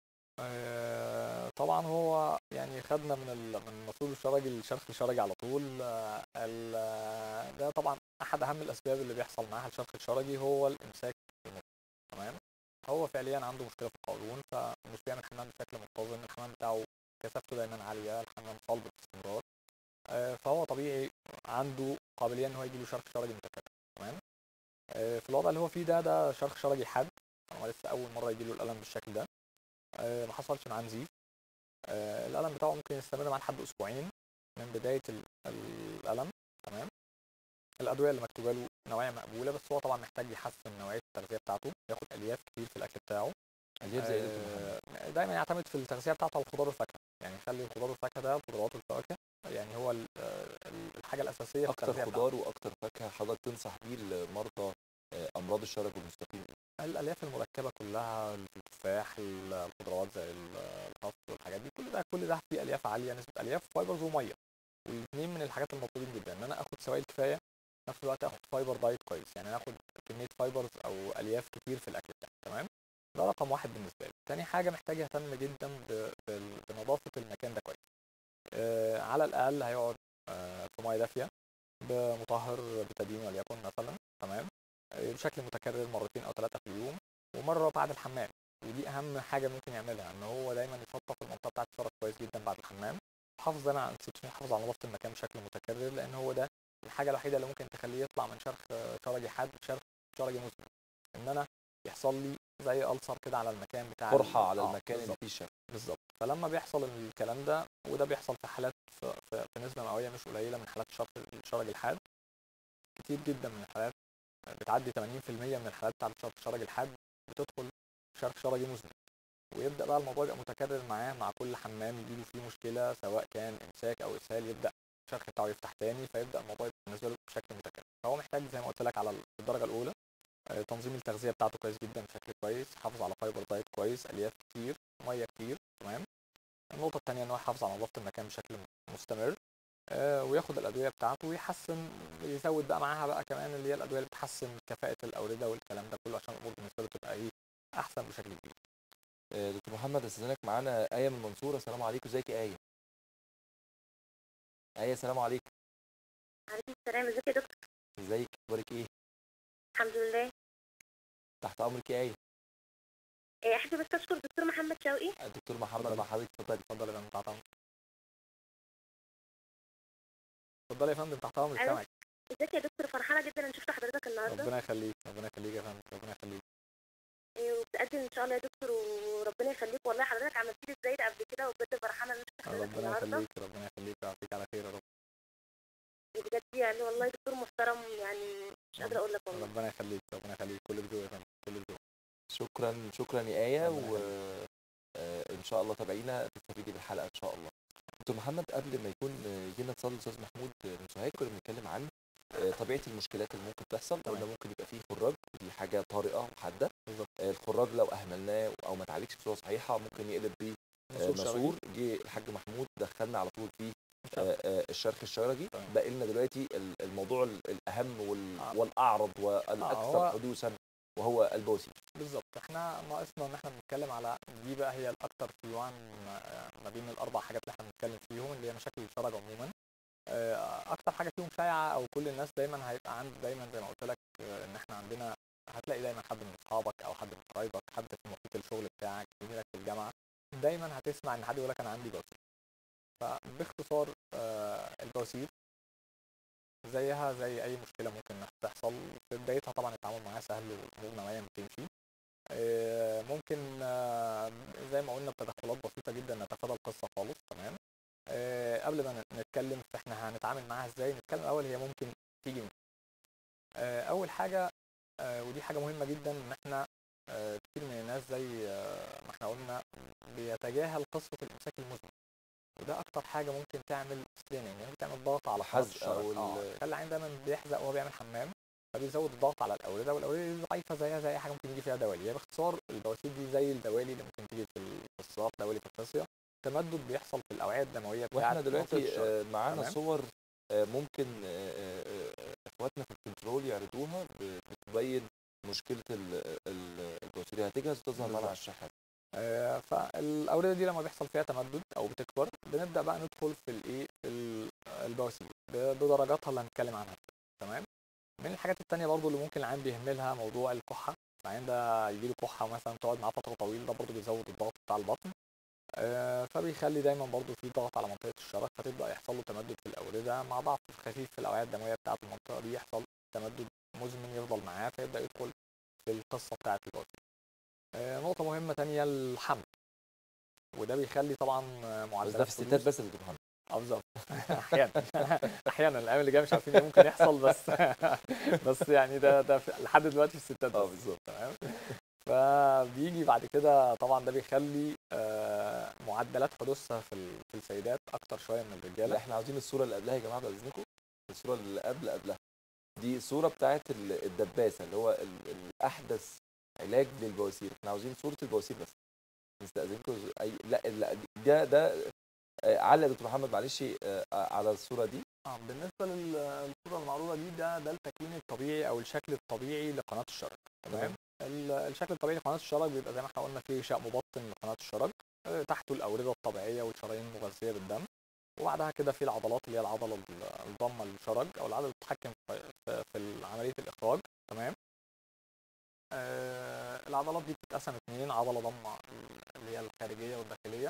آه، طبعا هو يعني خدنا من ال... من المسؤول الشرجي للشرخ الشرجي على طول آه، ال... آه، ده طبعا احد اهم الاسباب اللي بيحصل معاها الشرخ الشرجي هو الامساك في النفس تمام هو فعليا عنده مشكله في القولون فمش بيعمل حمام بشكل منتظم الحمام بتاعه كثافته دايما عاليه الحمام صلب باستمرار آه، فهو طبيعي عنده قابليه ان هو يجي له شرخ شرجي متكرر تمام آه، في الوضع اللي هو فيه ده ده شرخ شرجي حاد هو لسه اول مره يجي له الالم بالشكل ده آه، ما حصلش معاه نزيف آه، الالم بتاعه ممكن يستمر معاه لحد اسبوعين من بدايه ال- الالم تمام الادويه اللي مكتوبه له نوعيه مقبوله بس هو طبعا محتاج يحسن نوعيه التغذيه بتاعته ياخد الياف كتير في الاكل بتاعه الياف زي ايه يا دكتور محمد؟ آه، دايما يعتمد في التغذيه بتاعته على الخضار والفاكهه يعني يخلي الخضار والفاكهه ده الخضروات والفواكه يعني هو ال- آه، الحاجه الاساسيه في اكتر التغذيه بتاعته خضار واكتر فاكهه حضرتك تنصح بيه لمرضى آه، امراض الشرج والمستقيم الالياف المركبه كلها التفاح الخضروات زي ال- الخس والحاجات دي كل ده كل ده فيه الياف عاليه نسبه الياف فايبرز وميه والاثنين من الحاجات المطلوبين جدا ان انا اخد سوائل كفايه في نفس الوقت اخد فايبر دايت كويس يعني أنا اخد كميه فايبرز او الياف كتير في الاكل بتاعي تمام ده رقم واحد بالنسبه لي تاني حاجه محتاج يهتم جدا ب- بال- بنظافه المكان ده كويس آه على الاقل هيقعد آه في ميه دافيه بمطهر بتادين وليكن مثلا تمام آه، بشكل متكرر مرتين او ثلاثه في اليوم ومره بعد الحمام ودي اهم حاجه ممكن يعملها ان هو دايما يشطف المنطقه بتاعت الشرج كويس جدا بعد الحمام يحافظ دايما على الانسولين يحافظ على نظافه المكان بشكل متكرر لان هو ده الحاجه الوحيده اللي ممكن تخليه يطلع من شرخ آه، شرجي حاد لشرخ شرجي مزمن ان انا يحصل لي زي ألسر كده على المكان بتاع ال- قرحه على آه، المكان اللي بالظبط. فيه الشرج بالظبط فلما بيحصل الكلام ده وده بيحصل في حالات في, في, في نسبه مئويه مش قليله من حالات الشرج الشرج الحاد كتير جدا من الحالات بتعدي 80% من الحالات بتاعت شرخ الشرج الحاد بتدخل شرخ شرجي مزمن ويبدا بقى الموضوع يبقى متكرر معاه مع كل حمام يجيله فيه مشكله سواء كان امساك او اسهال يبدا الشرخ بتاعه يفتح تاني فيبدا الموضوع يبقى بالنسبه له بشكل متكرر فهو محتاج زي ما قلت لك على الدرجه الاولى آه، تنظيم التغذيه بتاعته كويس جدا بشكل كويس يحافظ على فايبر دايت كويس الياف كتير ميه كتير تمام النقطه الثانيه ان هو يحافظ على نظافه المكان بشكل مستمر آه، وياخد الادويه بتاعته ويحسن يزود بقى معاها بقى كمان اللي هي الادويه اللي بتحسن كفاءه الاورده والكلام ده كله عشان الامور بالنسبه له تبقى ايه احسن بشكل كبير آه، دكتور محمد استاذنك معانا ايه من المنصوره السلام عليكم ازيك يا ايه ايه السلام عليكم عليكم السلام ازيك يا دكتور ازيك اخبارك ايه الحمد لله تحت امرك يا ايه إيه، احب بس اشكر دكتور محمد شوقي الدكتور محمد مع حضرتك اتفضلي اتفضل يا فندم تحت امرك اتفضل يا فندم تحت امرك ألو. سامعك ازيك يا دكتور فرحانه جدا ان شفت حضرتك النهارده ربنا يخليك ربنا يخليك يا فندم ربنا يخليك إيه، وبتقدم ان شاء الله يا دكتور وربنا يخليك والله حضرتك عملت لي ازاي ده قبل كده وبجد فرحانه ان شفت حضرتك ربنا النهارده يخليك ربنا يخليك ويعطيك على خير يا رب بجد يعني والله دكتور محترم يعني مش قادره اقول لك والله ربنا يخليك ربنا يخليك كل ذوق يا فندم كل ذوق شكرا شكرا يا ايه ربنا وان شاء الله تابعينا تستفيدي بالحلقه ان شاء الله دكتور محمد قبل ما يكون آه، جينا اتصال الاستاذ محمود آه، من سوهاج كنا بنتكلم عن آه، طبيعه المشكلات اللي ممكن تحصل تمام. قلنا ممكن يبقى فيه خراج دي حاجه طارئه وحاده بالظبط. آه، الخراج لو اهملناه او ما اتعالجش بصوره صحيحه ممكن يقلب بيه آه، نسور شرعي. ناسور جه الحاج محمود دخلنا على طول فيه شرعي. آه، آه، الشرخ الشرجي تمام. بقى لنا دلوقتي ال- الموضوع ال- الاهم وال- آه. والاعرض والاكثر هو- حدوثا وهو البواسير بالظبط احنا ناقصنا ان احنا بنتكلم على دي بقى هي الاكثر شيوعا آه، ما بين الاربع حاجات اللي احنا بنتكلم فيهم اللي هي مشاكل الشرج عموما آه، اكتر حاجه فيهم شائعه او كل الناس دايما هيبقى عند دايما زي ما قلت لك آه، ان احنا عندنا هتلاقي دايما حد من اصحابك او حد من قرايبك حد في محيط الشغل بتاعك زميلك في الجامعه دايما هتسمع ان حد يقول لك انا عندي بواسير فباختصار آه، البواسير زيها زي اي مشكله ممكن إنها تحصل في بدايتها طبعا التعامل معاها سهل والامور نوعيا بتمشي آه، ممكن آه، زي ما قلنا بتدخلات بسيطه جدا نتفادى القصه خالص تمام آه، قبل ما ن- نتكلم في احنا هنتعامل معاها ازاي نتكلم الاول هي ممكن تيجي من آه، اول حاجه آه، ودي حاجه مهمه جدا ان احنا آه، كتير من الناس زي آه، ما احنا قلنا بيتجاهل قصه الامساك المزمن وده اكتر حاجه ممكن تعمل ستريننج يعني تعمل ضغط على قناة الحزق أو الشرج. اه ال- خلي العين دايما بيحزق وهو بيعمل حمام فبيزود الضغط على الاورده والاورده دي ضعيفه زيها زي اي حاجه ممكن يجي فيها دوالي هي باختصار البواسير دي زي الدوالي اللي ممكن تيجي في الصدر دوالي في الخصيه تمدد بيحصل في الاوعيه الدمويه بتاعت واحنا منطقة دلوقتي الشرج. آه، معانا تمام. صور آه، ممكن آه، آه، آه، اخواتنا في الكنترول يعرضوها ب- بتبين مشكله ال- ال- البواسير هتجهز وتظهر معانا بالظبط. على الشاشه آه، فالاورده دي لما بيحصل فيها تمدد او بتكبر بنبدا بقى ندخل في الايه في ال- البواسير ب- بدرجاتها اللي هنتكلم عنها تمام من الحاجات التانية برضو اللي ممكن العيان بيهملها موضوع الكحة العيان ده يجي له كحة مثلا تقعد معاه فترة طويلة ده برضو بيزود الضغط بتاع البطن آه، فبيخلي دايما برضو في ضغط على منطقة الشرج فتبدأ يحصل له تمدد في الأوردة مع ضعف خفيف في الأوعية الدموية بتاعة المنطقة دي يحصل تمدد مزمن يفضل معاه فيبدأ يدخل في القصة بتاعة البواسير آه، نقطة مهمة تانية الحمل وده بيخلي طبعا آه، بس معدلات ده في الستات حدوث- بس اللي بتفهم اه بالظبط احيانا احيانا الايام اللي جايه مش عارفين ايه ممكن يحصل بس بس يعني ده ده في- لحد دلوقتي في الستات اه بس بالظبط تمام فبيجي بعد كده طبعا ده بيخلي آه، معدلات حدوثها في ال- في السيدات اكتر شويه من لا الرجاله احنا عاوزين الصوره اللي قبلها يا جماعه بعد اذنكم الصوره اللي قبل قبلها دي صوره بتاعت ال- الدباسه اللي هو ال- الاحدث علاج للبواسير احنا عاوزين صوره البواسير بس نستاذنكم اي لا لا ده ده آه، علق يا دكتور محمد معلش آه، على الصوره دي اه بالنسبه لل- للصوره المعروضه دي ده ده التكوين الطبيعي او الشكل الطبيعي لقناه الشرج تمام ال- الشكل الطبيعي لقناه الشرج بيبقى زي ما احنا قلنا فيه غشاء مبطن لقناه الشرج آه، تحته الاورده الطبيعيه والشرايين المغذيه بالدم وبعدها كده في العضلات اللي هي العضله ال- الضامه للشرج او العضله اللي بتتحكم في, في, في عمليه الاخراج تمام آه العضلات دي بتتقسم اتنين عضله ضمه اللي هي الخارجيه والداخليه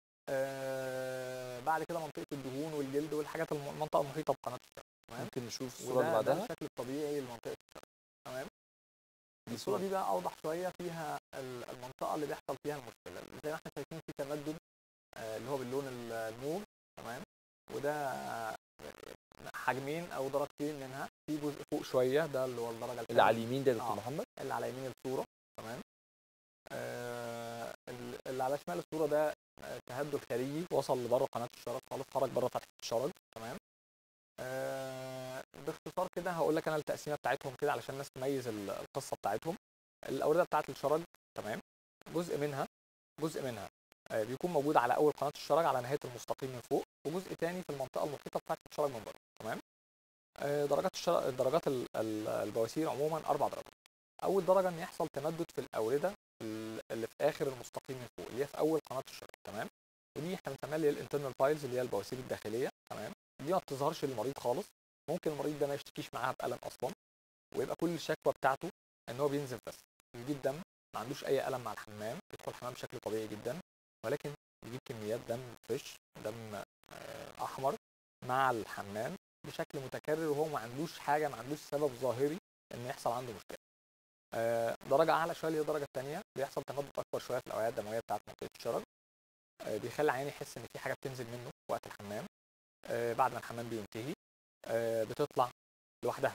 آه بعد كده منطقه الدهون والجلد والحاجات الم- المنطقه المحيطه بقناه الشرج تمام ممكن نشوف الصوره وده اللي ده بعدها الشكل الطبيعي لمنطقه الشرج تمام دي الصوره صوره دي بقى اوضح شويه فيها ال- المنطقه اللي بيحصل فيها المشكله زي ما احنا شايفين في تمدد آه، اللي هو باللون ال- الموف تمام وده آه، حجمين او درجتين منها في جزء فوق شويه ده اللي هو الدرجه اللي الثانيه على اليمين ده يا دكتور آه. محمد اللي على يمين الصوره تمام آه ال- اللي على شمال الصوره ده آه، تهدد خارجي وصل لبره قناه الشرج خالص خرج بره فتحه الشرج تمام آه باختصار كده هقول لك انا التقسيمه بتاعتهم كده علشان الناس تميز ال- القصه بتاعتهم الاورده بتاعت الشرج تمام جزء منها جزء منها آه، بيكون موجود على اول قناه الشرج على نهايه المستقيم من فوق وجزء تاني في المنطقه المحيطه بتاعت الشرج من بره تمام آه، درجات الشرج درجات ال- ال- البواسير عموما اربع درجات اول درجه ان يحصل تمدد في الاورده ال- اللي في اخر المستقيم من فوق اللي هي في اول قناه الشرج تمام ودي احنا بنسميها اللي هي الانترنال بايلز اللي هي البواسير الداخليه تمام دي ما بتظهرش للمريض خالص ممكن المريض ده ما يشتكيش معاها بألم اصلا ويبقى كل الشكوى بتاعته ان هو بينزف بس بيجيب دم ما عندوش اي الم مع الحمام بيدخل الحمام بشكل طبيعي جدا ولكن بيجيب كميات دم فريش دم آه، احمر مع الحمام بشكل متكرر وهو ما عندوش حاجه ما عندوش سبب ظاهري ان يحصل عنده مشكله آه، درجه اعلى شويه اللي هي الدرجه الثانيه بيحصل تمدد اكبر شويه في الاوعيه الدمويه بتاعه منطقه الشرج آه، بيخلي العيان يحس ان في حاجه بتنزل منه وقت الحمام آه، بعد ما الحمام بينتهي آه، بتطلع لوحدها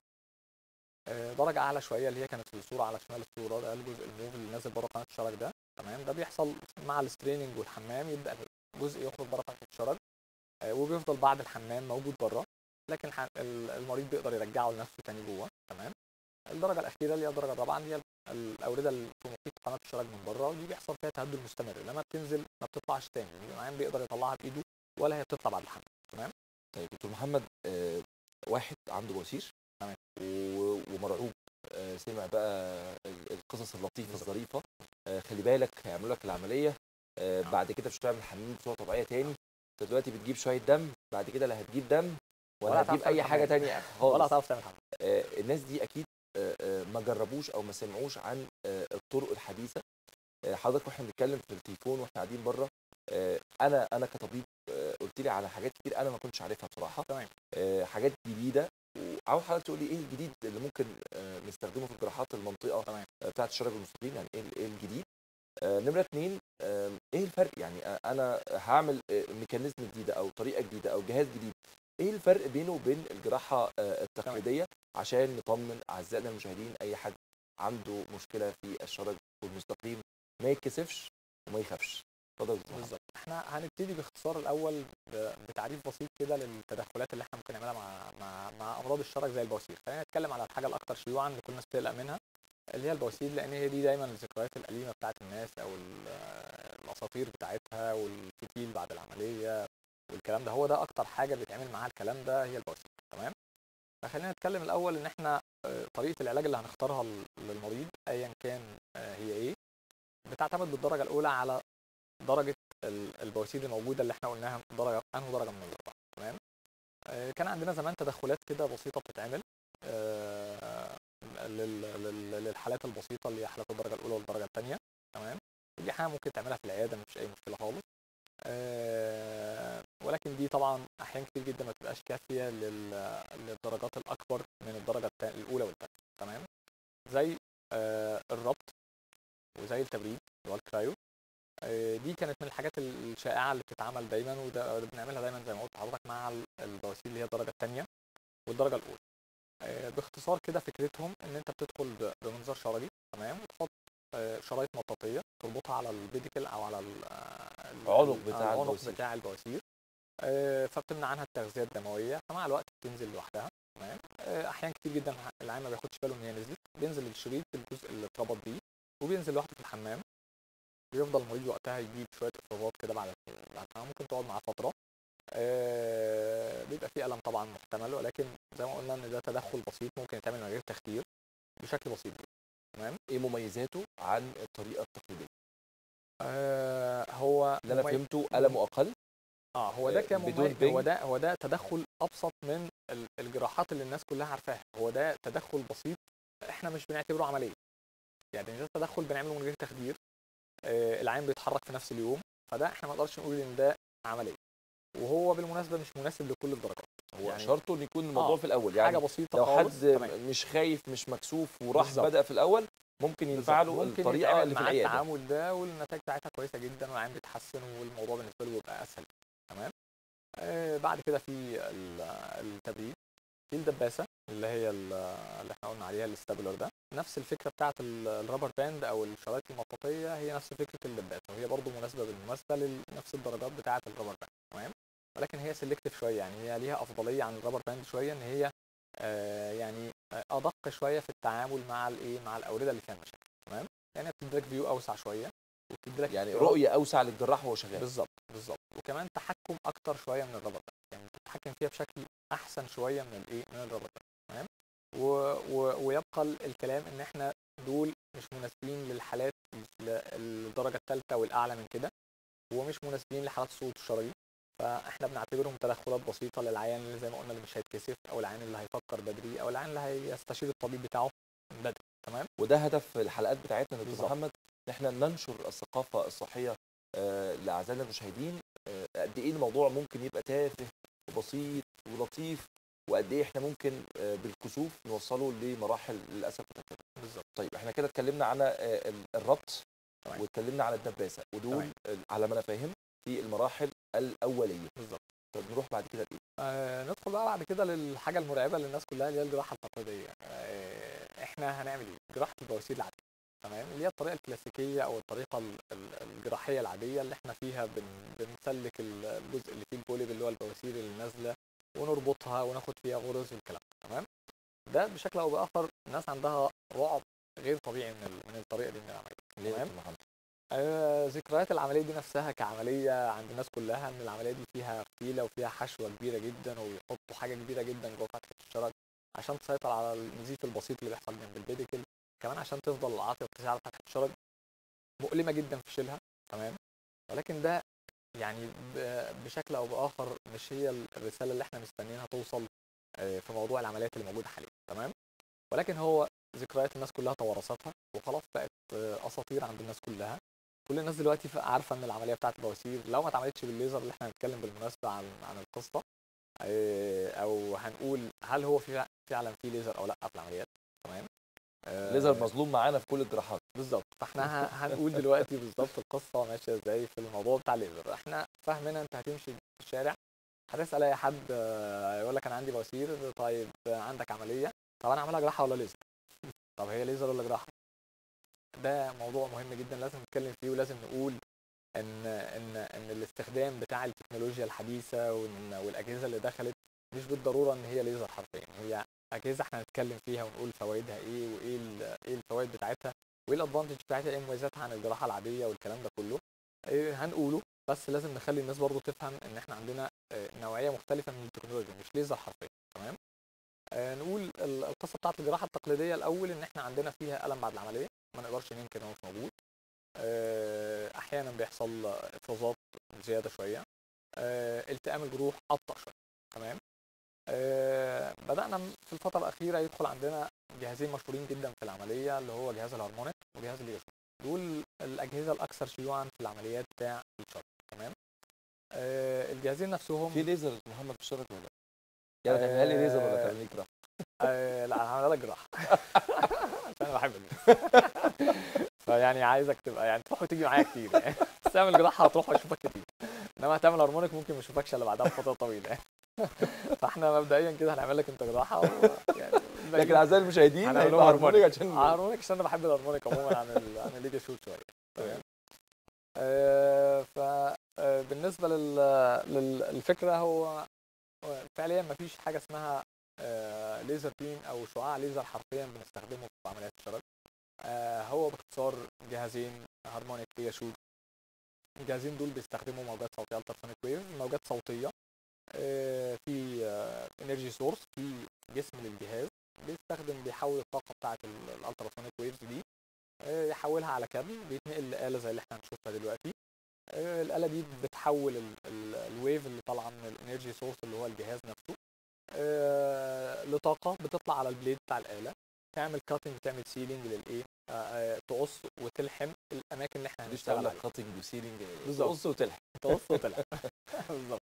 آه، درجه اعلى شويه اللي هي كانت في الصوره على شمال الصوره ده الجزء الموف اللي نازل بره قناه الشرج ده تمام ده بيحصل مع الستريننج والحمام يبدا جزء يخرج بره قناه الشرج آه، وبيفضل بعد الحمام موجود بره لكن الح- ال- المريض بيقدر يرجعه لنفسه تاني جوه تمام الدرجه الاخيره اللي هي الدرجه الرابعه اللي هي الاورده اللي في محيط قناه الشرج من بره ودي بيحصل فيها تهدد مستمر لما بتنزل ما بتطلعش تاني يعني العيان بيقدر يطلعها بايده ولا هي بتطلع بعد الحمام طيب دكتور محمد آه، واحد عنده بواسير تمام. و- ومرعوب آه، سمع بقى ال- القصص اللطيفه الظريفه آه، خلي بالك هيعملوا لك العمليه آه، نعم. بعد كده مش هتعمل حمام بصوره طبيعيه تاني انت دلوقتي بتجيب شويه دم بعد كده لا هتجيب دم ولا ولا هتجيب هتعرف اي تعمل حاجه حمام. تانية ولا خالص هتعرف تعمل حمام آه، الناس دي اكيد آه، آه، ما جربوش او ما سمعوش عن آه، الطرق الحديثه آه، حضرتك واحنا بنتكلم في التليفون واحنا قاعدين بره آه، انا انا كطبيب آه، قلت لي على حاجات كتير انا ما كنتش عارفها بصراحه تمام. آه، حاجات جديده وعاوز حضرتك تقول لي ايه الجديد اللي ممكن آه، نستخدمه في جراحات المنطقه تمام. آه، بتاعه الشرج المستقيم يعني ايه ال- ايه الجديد آه، نمره اثنين آه، ايه الفرق يعني آه، انا هعمل آه، ميكانيزم جديده او طريقه جديده او جهاز جديد ايه الفرق بينه وبين الجراحه آه، التقليديه عشان نطمن اعزائنا المشاهدين اي حد عنده مشكله في الشرج والمستقيم ما يتكسفش وما يخافش اتفضل يا دكتور محمد. بالظبط احنا هنبتدي باختصار الاول ب- بتعريف بسيط كده للتدخلات اللي احنا ممكن نعملها مع مع مع امراض الشرج زي البواسير خلينا نتكلم على الحاجه الاكثر شيوعا اللي كل الناس بتقلق منها اللي هي البواسير لان هي دي دايما الذكريات الاليمه بتاعت الناس او ال- الاساطير بتاعتها والفتيل بعد العمليه والكلام ده هو ده اكتر حاجه بيتعمل معاها الكلام ده هي البواسير تمام فخلينا نتكلم الاول ان احنا آه، طريقه العلاج اللي هنختارها لل- للمريض ايا كان آه، هي ايه بتعتمد بالدرجه الاولى على درجه ال- البواسير الموجوده اللي احنا قلناها درجه انه درجه من الاربعه تمام آه، كان عندنا زمان تدخلات كده بسيطه بتتعمل آه، لل- لل- للحالات البسيطه اللي هي حالات الدرجه الاولى والدرجه الثانيه تمام دي حاجه ممكن تعملها في العياده مفيش اي مشكله خالص آه، ولكن دي طبعا احيان كتير جدا ما تبقاش كافيه لل- للدرجات الاكبر من الدرجه التا- الاولى والثانيه تمام زي آه، الربط وزي التبريد اللي هو الكرايو آه، دي كانت من الحاجات الشائعه اللي بتتعمل دايما وده اللي بنعملها دايما زي ما قلت لحضرتك مع ال- البواسير اللي هي الدرجه الثانيه والدرجه الاولى آه، باختصار كده فكرتهم ان انت بتدخل ب- بمنظار شرجي تمام وتحط آه، شرايط مطاطيه تربطها على البيديكل او على ال- آه، ال- عنق ال- بتاع العنق البواسير. بتاع البواسير آه، فبتمنع عنها التغذيه الدمويه فمع الوقت بتنزل لوحدها تمام آه، احيان كتير جدا العيان ما بياخدش باله ان هي نزلت بينزل الشريط الجزء اللي اتربط بيه وبينزل لوحده في الحمام بيفضل المريض وقتها يجيب شويه افرازات كده بعد بعد ما ممكن تقعد معاه فتره آه، بيبقى فيه الم طبعا محتمل ولكن زي ما قلنا ان ده تدخل بسيط ممكن يتعمل من غير تخدير بشكل بسيط جدا تمام ايه مميزاته عن الطريقه التقليديه آه هو اللي انا مميز- فهمته المه اقل اه هو ده آه، كان بدون مميز بنج. هو ده هو ده تدخل ابسط من ال- الجراحات اللي الناس كلها عارفاها هو ده تدخل بسيط احنا مش بنعتبره عمليه يعني ده تدخل بنعمله من غير تخدير آه العين بيتحرك في نفس اليوم فده احنا ما نقدرش نقول ان ده عمليه وهو بالمناسبه مش مناسب لكل الدرجات هو يعني شرطه ان يكون الموضوع آه، في الاول حاجه يعني بسيطه لو خالص حد تمام. مش خايف مش مكسوف وراح بالظبط. بدا في الاول ممكن ينفع له ممكن الطريقه يتعامل اللي في مع العياده التعامل ده والنتائج بتاعتها كويسه جدا والعين بيتحسن والموضوع بالنسبه له بيبقى اسهل تمام آه بعد كده في ال- التبريد في الدباسه اللي هي ال- اللي احنا قلنا عليها الاستابلر ده نفس الفكره بتاعت ال- الرابر باند او الشرايط المطاطيه هي نفس فكره الدباسه وهي برضو مناسبه بالمناسبه لنفس الدرجات بتاعه الرابر باند تمام ولكن هي سيلكتيف شويه يعني هي ليها افضليه عن الرابر باند شويه ان هي آه يعني آه، ادق شويه في التعامل مع الايه مع الاورده اللي فيها المشاكل تمام يعني بتديلك فيو اوسع شويه وبتديلك يعني اختيارات- رؤيه اوسع للجراح وهو شغال بالظبط بالظبط وكمان تحكم اكتر شويه من الرابر باند يعني بتتحكم فيها بشكل احسن شويه من الايه من الرابر باند تمام و... و... ويبقى ال- الكلام ان احنا دول مش مناسبين للحالات ل- الدرجه الثالثه والاعلى من كده ومش مناسبين لحالات الصوت الشرايين فاحنا بنعتبرهم تدخلات بسيطه للعيان اللي زي ما قلنا اللي مش هيتكسف او العيان اللي هيفكر بدري او العيان اللي هيستشير الطبيب بتاعه بدري تمام وده هدف الحلقات بتاعتنا يا دكتور بالظبط. محمد ان احنا ننشر الثقافه الصحيه آه، لاعزائنا المشاهدين آه، قد ايه الموضوع ممكن يبقى تافه وبسيط ولطيف وقد ايه احنا ممكن آه، بالكسوف نوصله لمراحل للاسف متكرره بالظبط طيب احنا كده اتكلمنا عن آه، ال- الربط تمام. واتكلمنا عن الدباسه ودول تمام. ال- على ما انا فاهم في المراحل الاوليه بالظبط طب نروح بعد كده لايه؟ آه ندخل بقى بعد كده للحاجه المرعبه للناس كلها اللي هي الجراحه التقليديه آه احنا هنعمل ايه جراحه البواسير العاديه تمام اللي هي الطريقه الكلاسيكيه او الطريقه ال- ال- الجراحيه العاديه اللي احنا فيها بن بنسلك ال- الجزء اللي فيه البوليب اللي هو البواسير اللي نازله ونربطها وناخد فيها غرز والكلام ده تمام ده بشكل او باخر الناس عندها رعب غير طبيعي من ال- من الطريقه دي من العمليه ليه يا تمام. دكتور محمد؟ آه، ذكريات العمليه دي نفسها كعمليه عند الناس كلها ان العمليه دي فيها فتيله وفيها حشوه كبيره جدا ويحطوا حاجه كبيره جدا جوه فتحه الشرج عشان تسيطر على النزيف البسيط اللي بيحصل جنب البيديكل كمان عشان تفضل العاطيه تسير على فتحه الشرج مؤلمه جدا في شيلها تمام ولكن ده يعني ب- بشكل او باخر مش هي الرساله اللي احنا مستنيينها توصل آه، في موضوع العمليات اللي موجوده حاليا تمام ولكن هو ذكريات الناس كلها توارثتها وخلاص بقت آه، اساطير عند الناس كلها كل الناس دلوقتي ف- عارفه ان العمليه بتاعت البواسير لو ما اتعملتش بالليزر اللي احنا هنتكلم بالمناسبه عن عن القصه آه، او هنقول هل هو في فعلا في ليزر او لا في العمليات تمام آه، ليزر مظلوم معانا في كل الجراحات بالظبط فاحنا ه- هنقول دلوقتي بالظبط القصه ماشيه ازاي في الموضوع بتاع الليزر احنا فاهمنا انت هتمشي في الشارع هتسال اي حد آه، يقول لك انا عندي بواسير طيب آه، عندك عمليه طب انا اعملها جراحه ولا ليزر طب هي ليزر ولا جراحه ده موضوع مهم جدا لازم نتكلم فيه ولازم نقول ان ان ان الاستخدام بتاع التكنولوجيا الحديثه وإن- والاجهزه اللي دخلت مش بالضروره ان هي ليزر حرفيا هي اجهزه احنا هنتكلم فيها ونقول فوائدها ايه وايه ال- ايه الفوائد بتاعتها وايه الادفانتج بتاعتها ايه مميزاتها عن الجراحه العاديه والكلام ده كله إيه هنقوله بس لازم نخلي الناس برضو تفهم ان احنا عندنا آه، نوعيه مختلفه من التكنولوجيا مش ليزر حرفيا تمام آه، نقول ال- القصه بتاعت الجراحه التقليديه الاول ان احنا عندنا فيها الم بعد العمليه ما نقدرش ننكر ان هو مش موجود آه، احيانا بيحصل افرازات زياده شويه آه، التئام الجروح ابطا شويه تمام آه، بدانا في الفتره الاخيره يدخل عندنا جهازين مشهورين جدا في العمليه اللي هو جهاز الهارمونيك وجهاز اليوشو دول الاجهزه الاكثر شيوعا في العمليات بتاع الشرج تمام آه، الجهازين نفسهم في ليزر يا دكتور محمد في الشرج ولا لا؟ يعني تعملها لي ليزر ولا آه، تعمل لي جراحه؟ آه، لا انا هعمل لك جراحه عشان انا بحب الليزر فيعني عايزك تبقى يعني تروح وتيجي معايا كتير يعني بس تعمل جراحه هتروح واشوفك كتير انما هتعمل هارمونيك ممكن ما اشوفكش الا بعدها بفتره طويله يعني فاحنا مبدئيا كده هنعمل لك انت جراحه و... يعني لكن اعزائي المشاهدين هنعمل هيبقى لهم هارمونيك هارمونيك. عشان هارمونيك عشان انا بحب الهارمونيك عموما عن ال... عن الليجا شوت شويه تمام آه، ف آه، بالنسبه لل... لل- للفكره هو فعليا ما فيش حاجه اسمها آه، ليزر بيم او شعاع ليزر حرفيا بنستخدمه في عمليات الشرج آه، هو باختصار جهازين هارمونيك ليجا شوت الجهازين دول بيستخدموا موجات صوتيه التراسونيك ويف موجات صوتيه آه، في انرجي سورس في جسم للجهاز بيستخدم بيحول الطاقه بتاعه الالتراسونيك ويفز دي آه، يحولها على كابل بيتنقل لآلة زي اللي احنا هنشوفها دلوقتي آه، الآلة دي بتحول ال- ال- الويف اللي طالعة من الانرجي سورس اللي هو الجهاز نفسه آه، لطاقة بتطلع على البليد بتاع الآلة تعمل كاتنج تعمل سيلينج للايه آه، آه، تقص وتلحم الاماكن اللي احنا مش هنشتغل تعمل عليها كاتنج وسيلينج بالظبط. قص وتلحق تقص وتلحم بالظبط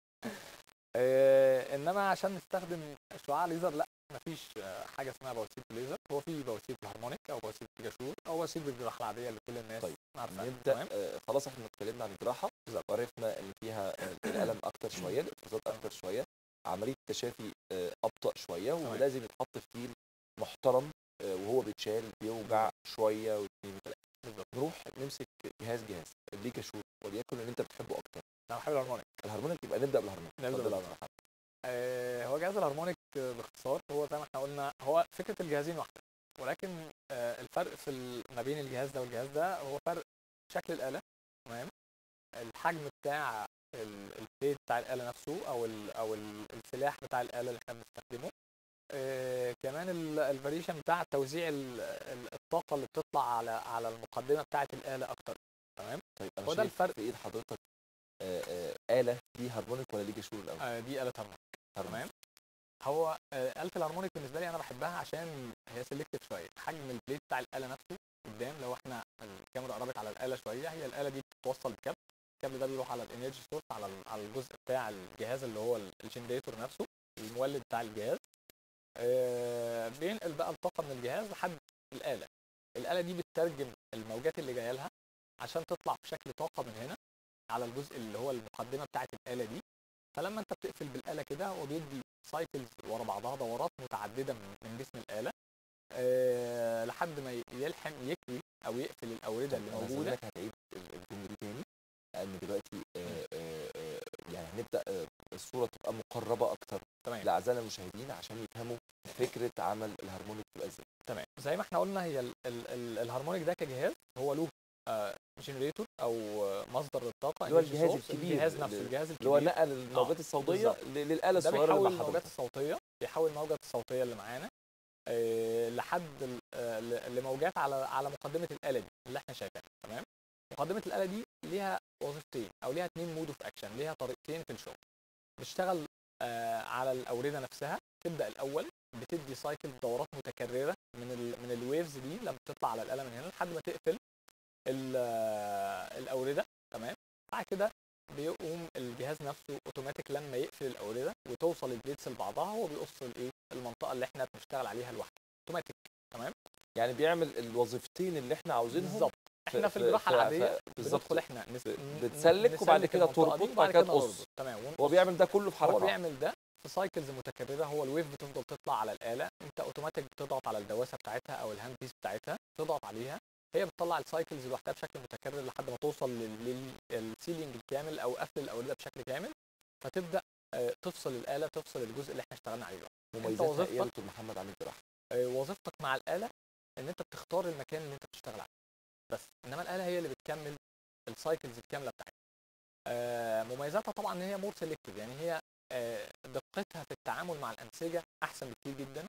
آه، انما عشان نستخدم شعاع ليزر لا مفيش آه، حاجه اسمها بواسير ليزر هو في بواسير الهارمونيك او بواسير جاشور او بواسير بالجراحه العاديه اللي كل الناس طيب، عارفاها نبدا تمام آه، خلاص احنا اتكلمنا عن الجراحه وعرفنا ان فيها آه، الالم اكتر شويه الافرازات اكتر شويه عمليه التشافي آه، ابطا شويه تمام. ولازم يتحط في تيل محترم آه، وهو بيتشال بيوجع شويه واثنين وثلاثه بالظبط نروح نمسك جهاز جهاز اللي كشور وليكن اللي انت بتحبه اكتر انا بحب الهارمونيك الهارمونيك يبقى نبدا بالهارمونيك نبدأ اتفضل يا بالهارمونيك. محمد. آه، هو جهاز الهارمونيك آه، باختصار هو زي ما احنا قلنا هو فكره الجهازين واحده ولكن آه، الفرق في ال- ما بين الجهاز ده والجهاز ده هو فرق شكل الاله تمام الحجم بتاع ال- البليد بتاع الاله نفسه او ال او ال- السلاح بتاع الاله اللي احنا بنستخدمه آه، كمان الفاريشن بتاع توزيع ال- ال- الطاقه اللي بتطلع على على المقدمه بتاعه الاله اكتر تمام طيب انا هو ده شايف الفرق. في ايد حضرتك آه، آه، آلة دي هارمونيك ولا ليجا شور الأول؟ آه، دي آلة هارمونيك هارمونيك. تمام هو آه، آلة الهارمونيك بالنسبة لي أنا بحبها عشان هي سيلكتيف شوية حجم البليت بتاع الآلة نفسه قدام لو احنا الكاميرا قربت على الآلة شوية هي الآلة دي بتتوصل بكابل الكابل ده بيروح على الانرجي سورس على ال- على الجزء بتاع الجهاز اللي هو الجنريتور نفسه المولد بتاع الجهاز آه، بينقل بقى الطاقة من الجهاز لحد الآلة الآلة دي بتترجم الموجات اللي جاية لها عشان تطلع في شكل طاقة من هنا على الجزء اللي هو المقدمة بتاعة الآلة دي فلما انت بتقفل بالآلة كده هو بيدي سايكلز ورا بعضها دورات متعددة من من جسم الآلة أه لحد ما ي- يلحم يكوي او يقفل الاورده اللي أنا موجوده هستأذنك هتعيد ال- الجملة دي تاني لأن دلوقتي آه، آه، آه، يعني هنبدأ آه، الصورة تبقى مقربة أكتر تمام لأعزائنا المشاهدين عشان يفهموا فكرة عمل الهارمونيك تبقى ازاي تمام زي ما احنا قلنا هي ال ال ال الهارمونيك ده كجهاز هو له جنريتور او آه، مصدر للطاقه اللي هو energy الجهاز source، الكبير الجهاز اللي- نفسه الجهاز اللي هو الكبير نقل الموجات الصوتية بالظبط. ل- للآلة ده الصغيرة بيحول اللي مع الموجات حضرتك الصوتيه بيحول الموجات الصوتيه اللي معانا آه، لحد ال- آه، ل- لموجات على على مقدمه الاله دي اللي احنا شايفينها تمام مقدمه الاله دي ليها وظيفتين او ليها اثنين مود اوف اكشن ليها طريقتين في الشغل بتشتغل آه، على الاورده نفسها تبدا الاول بتدي سايكل دورات متكرره من ال من الويفز دي لما بتطلع على الاله من هنا لحد ما تقفل ال- آه، الاورده تمام بعد كده بيقوم الجهاز نفسه اوتوماتيك لما يقفل الاورده وتوصل البليتس لبعضها هو بيقص الايه المنطقه اللي احنا بنشتغل عليها لوحدها اوتوماتيك يعني بيعمل الوظيفتين اللي احنا عاوزينهم بالظبط احنا في في- الجراحه في- العاديه في- بالظبط بندخل احنا نس... ب- بتسلك وبعد كده المنطقة تربط دي وبعد كده تقص. نربط. تمام هو ونقص. بيعمل ده كله في هو حركة بيعمل ده في سايكلز متكرره هو الويف بتفضل تطلع على الاله انت اوتوماتيك بتضغط على الدواسه بتاعتها او الهاند بيس بتاعتها تضغط عليها هي بتطلع السايكلز لوحدها بشكل متكرر لحد ما توصل للسيلينج الكامل او قفل الاورده بشكل كامل فتبدا آه، تفصل الاله تفصل الجزء اللي احنا اشتغلنا عليه دلوقتي. مميزاتها ايه يا وظيفتك- دكتور محمد عن الجراحة آه، وظيفتك مع الاله ان انت بتختار المكان اللي انت بتشتغل عليه بس انما الاله هي اللي بتكمل السايكلز الكامله بتاعتها آه، مميزاتها طبعا ان هي مور سيلكتيف يعني هي آه، دقتها في التعامل مع الانسجه احسن بكتير جدا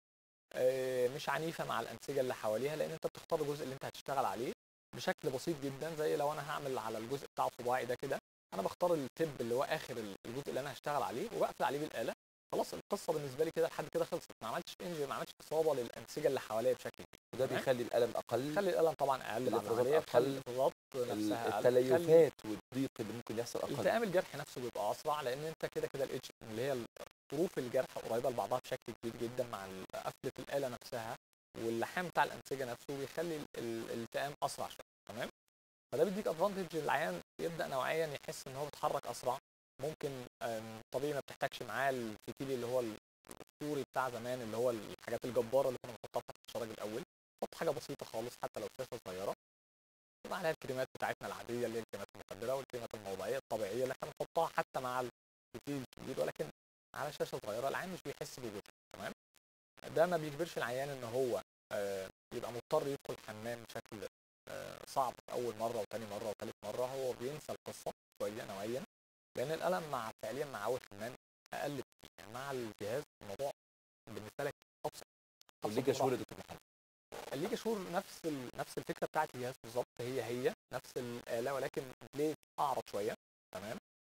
آه، مش عنيفه مع الانسجه اللي حواليها لان انت بتختار الجزء اللي انت هتشتغل عليه بشكل بسيط جدا زي لو انا هعمل على الجزء بتاع صباعي ده كده انا بختار التب اللي هو اخر الجزء اللي انا هشتغل عليه وبقفل عليه بالاله خلاص القصه بالنسبه لي كده لحد كده خلصت ما عملتش انجري ما عملتش اصابه للانسجه اللي حواليا بشكل كبير وده تمام. بيخلي الألم أقل خلي الالم طبعا اقل بعد الإفرازات العمليه بتخلي أقل. الافرازات ال- نفسها اقل بتخلي التليفات والضيق اللي ممكن يحصل أقل التئام الجرح نفسه بيبقى اسرع لان انت كده كده الاتش اللي هي طروف الجرح قريبه لبعضها بشكل كبير جدا مع ال- قفله الاله نفسها واللحام بتاع الانسجه نفسه بيخلي ال- ال- الالتئام اسرع شويه تمام فده بيديك ادفانتج العيان يبدا نوعيا يحس ان هو بيتحرك اسرع ممكن آم، طبيعي ما بتحتاجش معاه الفتيل اللي هو الاسطوري بتاع زمان اللي هو الحاجات الجباره اللي كنا بنحطها في الشرج الاول حط حاجه بسيطه خالص حتى لو شاشه صغيره يبقى عليها الكريمات بتاعتنا العاديه اللي هي الكريمات المخدره والكريمات الموضعيه الطبيعيه اللي احنا بنحطها حتى مع الفتيل الكبير ولكن على شاشه صغيره العيان مش بيحس بوجودها تمام ده ما بيجبرش العيان ان هو آه، يبقى مضطر يدخل الحمام بشكل آه، صعب في اول مره وتاني مره وتالت مره هو بينسى القصه شويه نوعيا لان الالم مع فعليا مع اول حمام اقل بكتير يعني مع الجهاز الموضوع بالنسبه لك ابسط أبسط والليجا شور مراحل. يا دكتور محمد الليجا شور نفس ال... نفس الفكره بتاعت الجهاز بالظبط هي هي نفس الاله ولكن بليد اعرض شويه تمام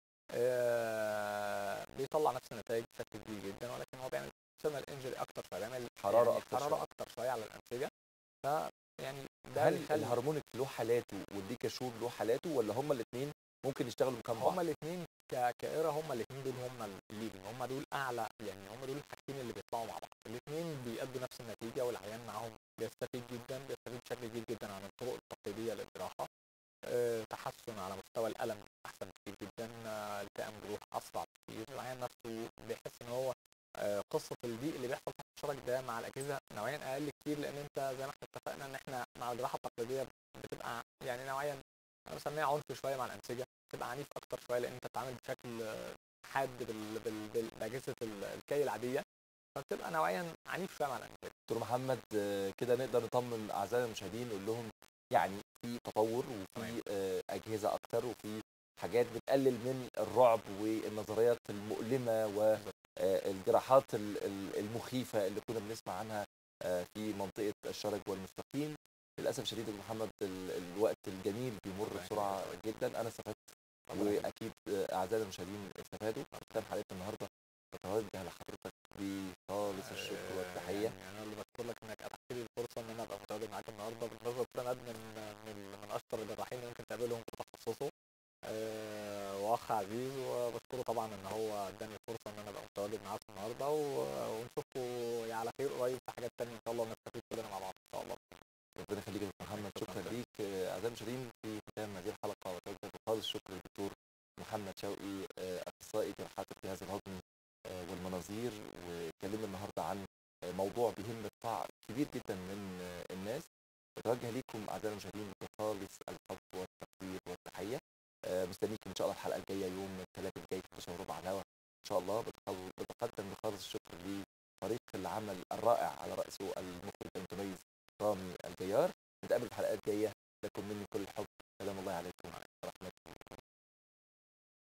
آه... بيطلع نفس النتائج بشكل كبير جدا ولكن هو بيعمل ثيرمال انجري اكتر شويه بيعمل حرارة يعني أكتر حراره شوية. اكتر شويه على الانسجه ف يعني ده هل بيخلي الهارمونيك له حالاته والليجا شور له حالاته ولا هما الاثنين ممكن يشتغلوا مكان بعض هما الاثنين ك... كإيرا هما الاثنين دول هما الليدنج هما دول اعلى يعني هما دول الحاجتين اللي بيطلعوا مع بعض الاثنين بيأدوا نفس النتيجه والعيان معاهم بيستفيد جدا بيستفيد بشكل كبير جدا عن الطرق التقليديه للجراحه أه تحسن على مستوى الالم احسن كتير جدا أه التئام جروح اسرع كتير العيان نفسه بيحس ان هو أه قصه الضيق اللي بيحصل تحت الشرج ده مع الاجهزه نوعيا اقل كتير لان انت زي ما احنا اتفقنا ان احنا مع الجراحه التقليديه بتبقى يعني نوعيا انا بسميها عنف شويه مع الانسجه بتبقى عنيف اكتر شويه لان انت بتتعامل بشكل آه، حاد بال... بال... بال... باجهزه ال- الكي العاديه فبتبقى نوعيا عنيف شويه مع الانسجه دكتور محمد آه، كده نقدر نطمن اعزائنا المشاهدين نقول لهم يعني في تطور وفي تمام. آه، اجهزه اكتر وفي حاجات بتقلل من الرعب والنظريات المؤلمه والجراحات المخيفه اللي كنا بنسمع عنها آه، في منطقه الشرج والمستقيم للاسف شديد يا دكتور محمد ال- الوقت الجميل بيمر الله بسرعه يخليك. جدا انا استفدت واكيد آه، اعزائي المشاهدين استفادوا ختام حلقتنا النهارده بتوجه لحضرتك بخالص الشكر والتحيه يعني انا اللي بشكر لك انك اتحت لي الفرصه ان انا ابقى متواجد معاك النهارده بالنسبه لسند من من من اشطر الجراحين اللي ممكن تقابلهم في تخصصه آه، واخ عزيز وبشكره طبعا ان هو اداني الفرصه ان انا ابقى متواجد معاكم النهارده و- ونشوفكم يعني على خير قريب في حاجات تانية ان شاء الله ونستفيد كلنا مع بعض ان شاء الله ربنا يخليك يا دكتور محمد شكراً شكرا لك. ليك آه، اعزائي المشاهدين في ختام هذه الحلقه وتوجه بخالص الشكر للدكتور محمد شوقي آه، اخصائي جراحات الجهاز الهضمي آه، والمناظير واتكلمنا النهارده عن آه، موضوع بيهم قطاع كبير جدا من آه، الناس بتوجه ليكم اعزائي المشاهدين بخالص الحب والتقدير والتحيه آه، مستنيكم ان شاء الله الحلقه الجايه يوم الثلاث الجاي في 11 وربع على الهوا ان شاء الله بتخل- بتقدم بخالص الشكر لفريق العمل الرائع على راسه المخرج المتميز رامي الجيار نتقابل في حلقات جايه لكم مني كل الحب سلام الله عليكم ورحمه الله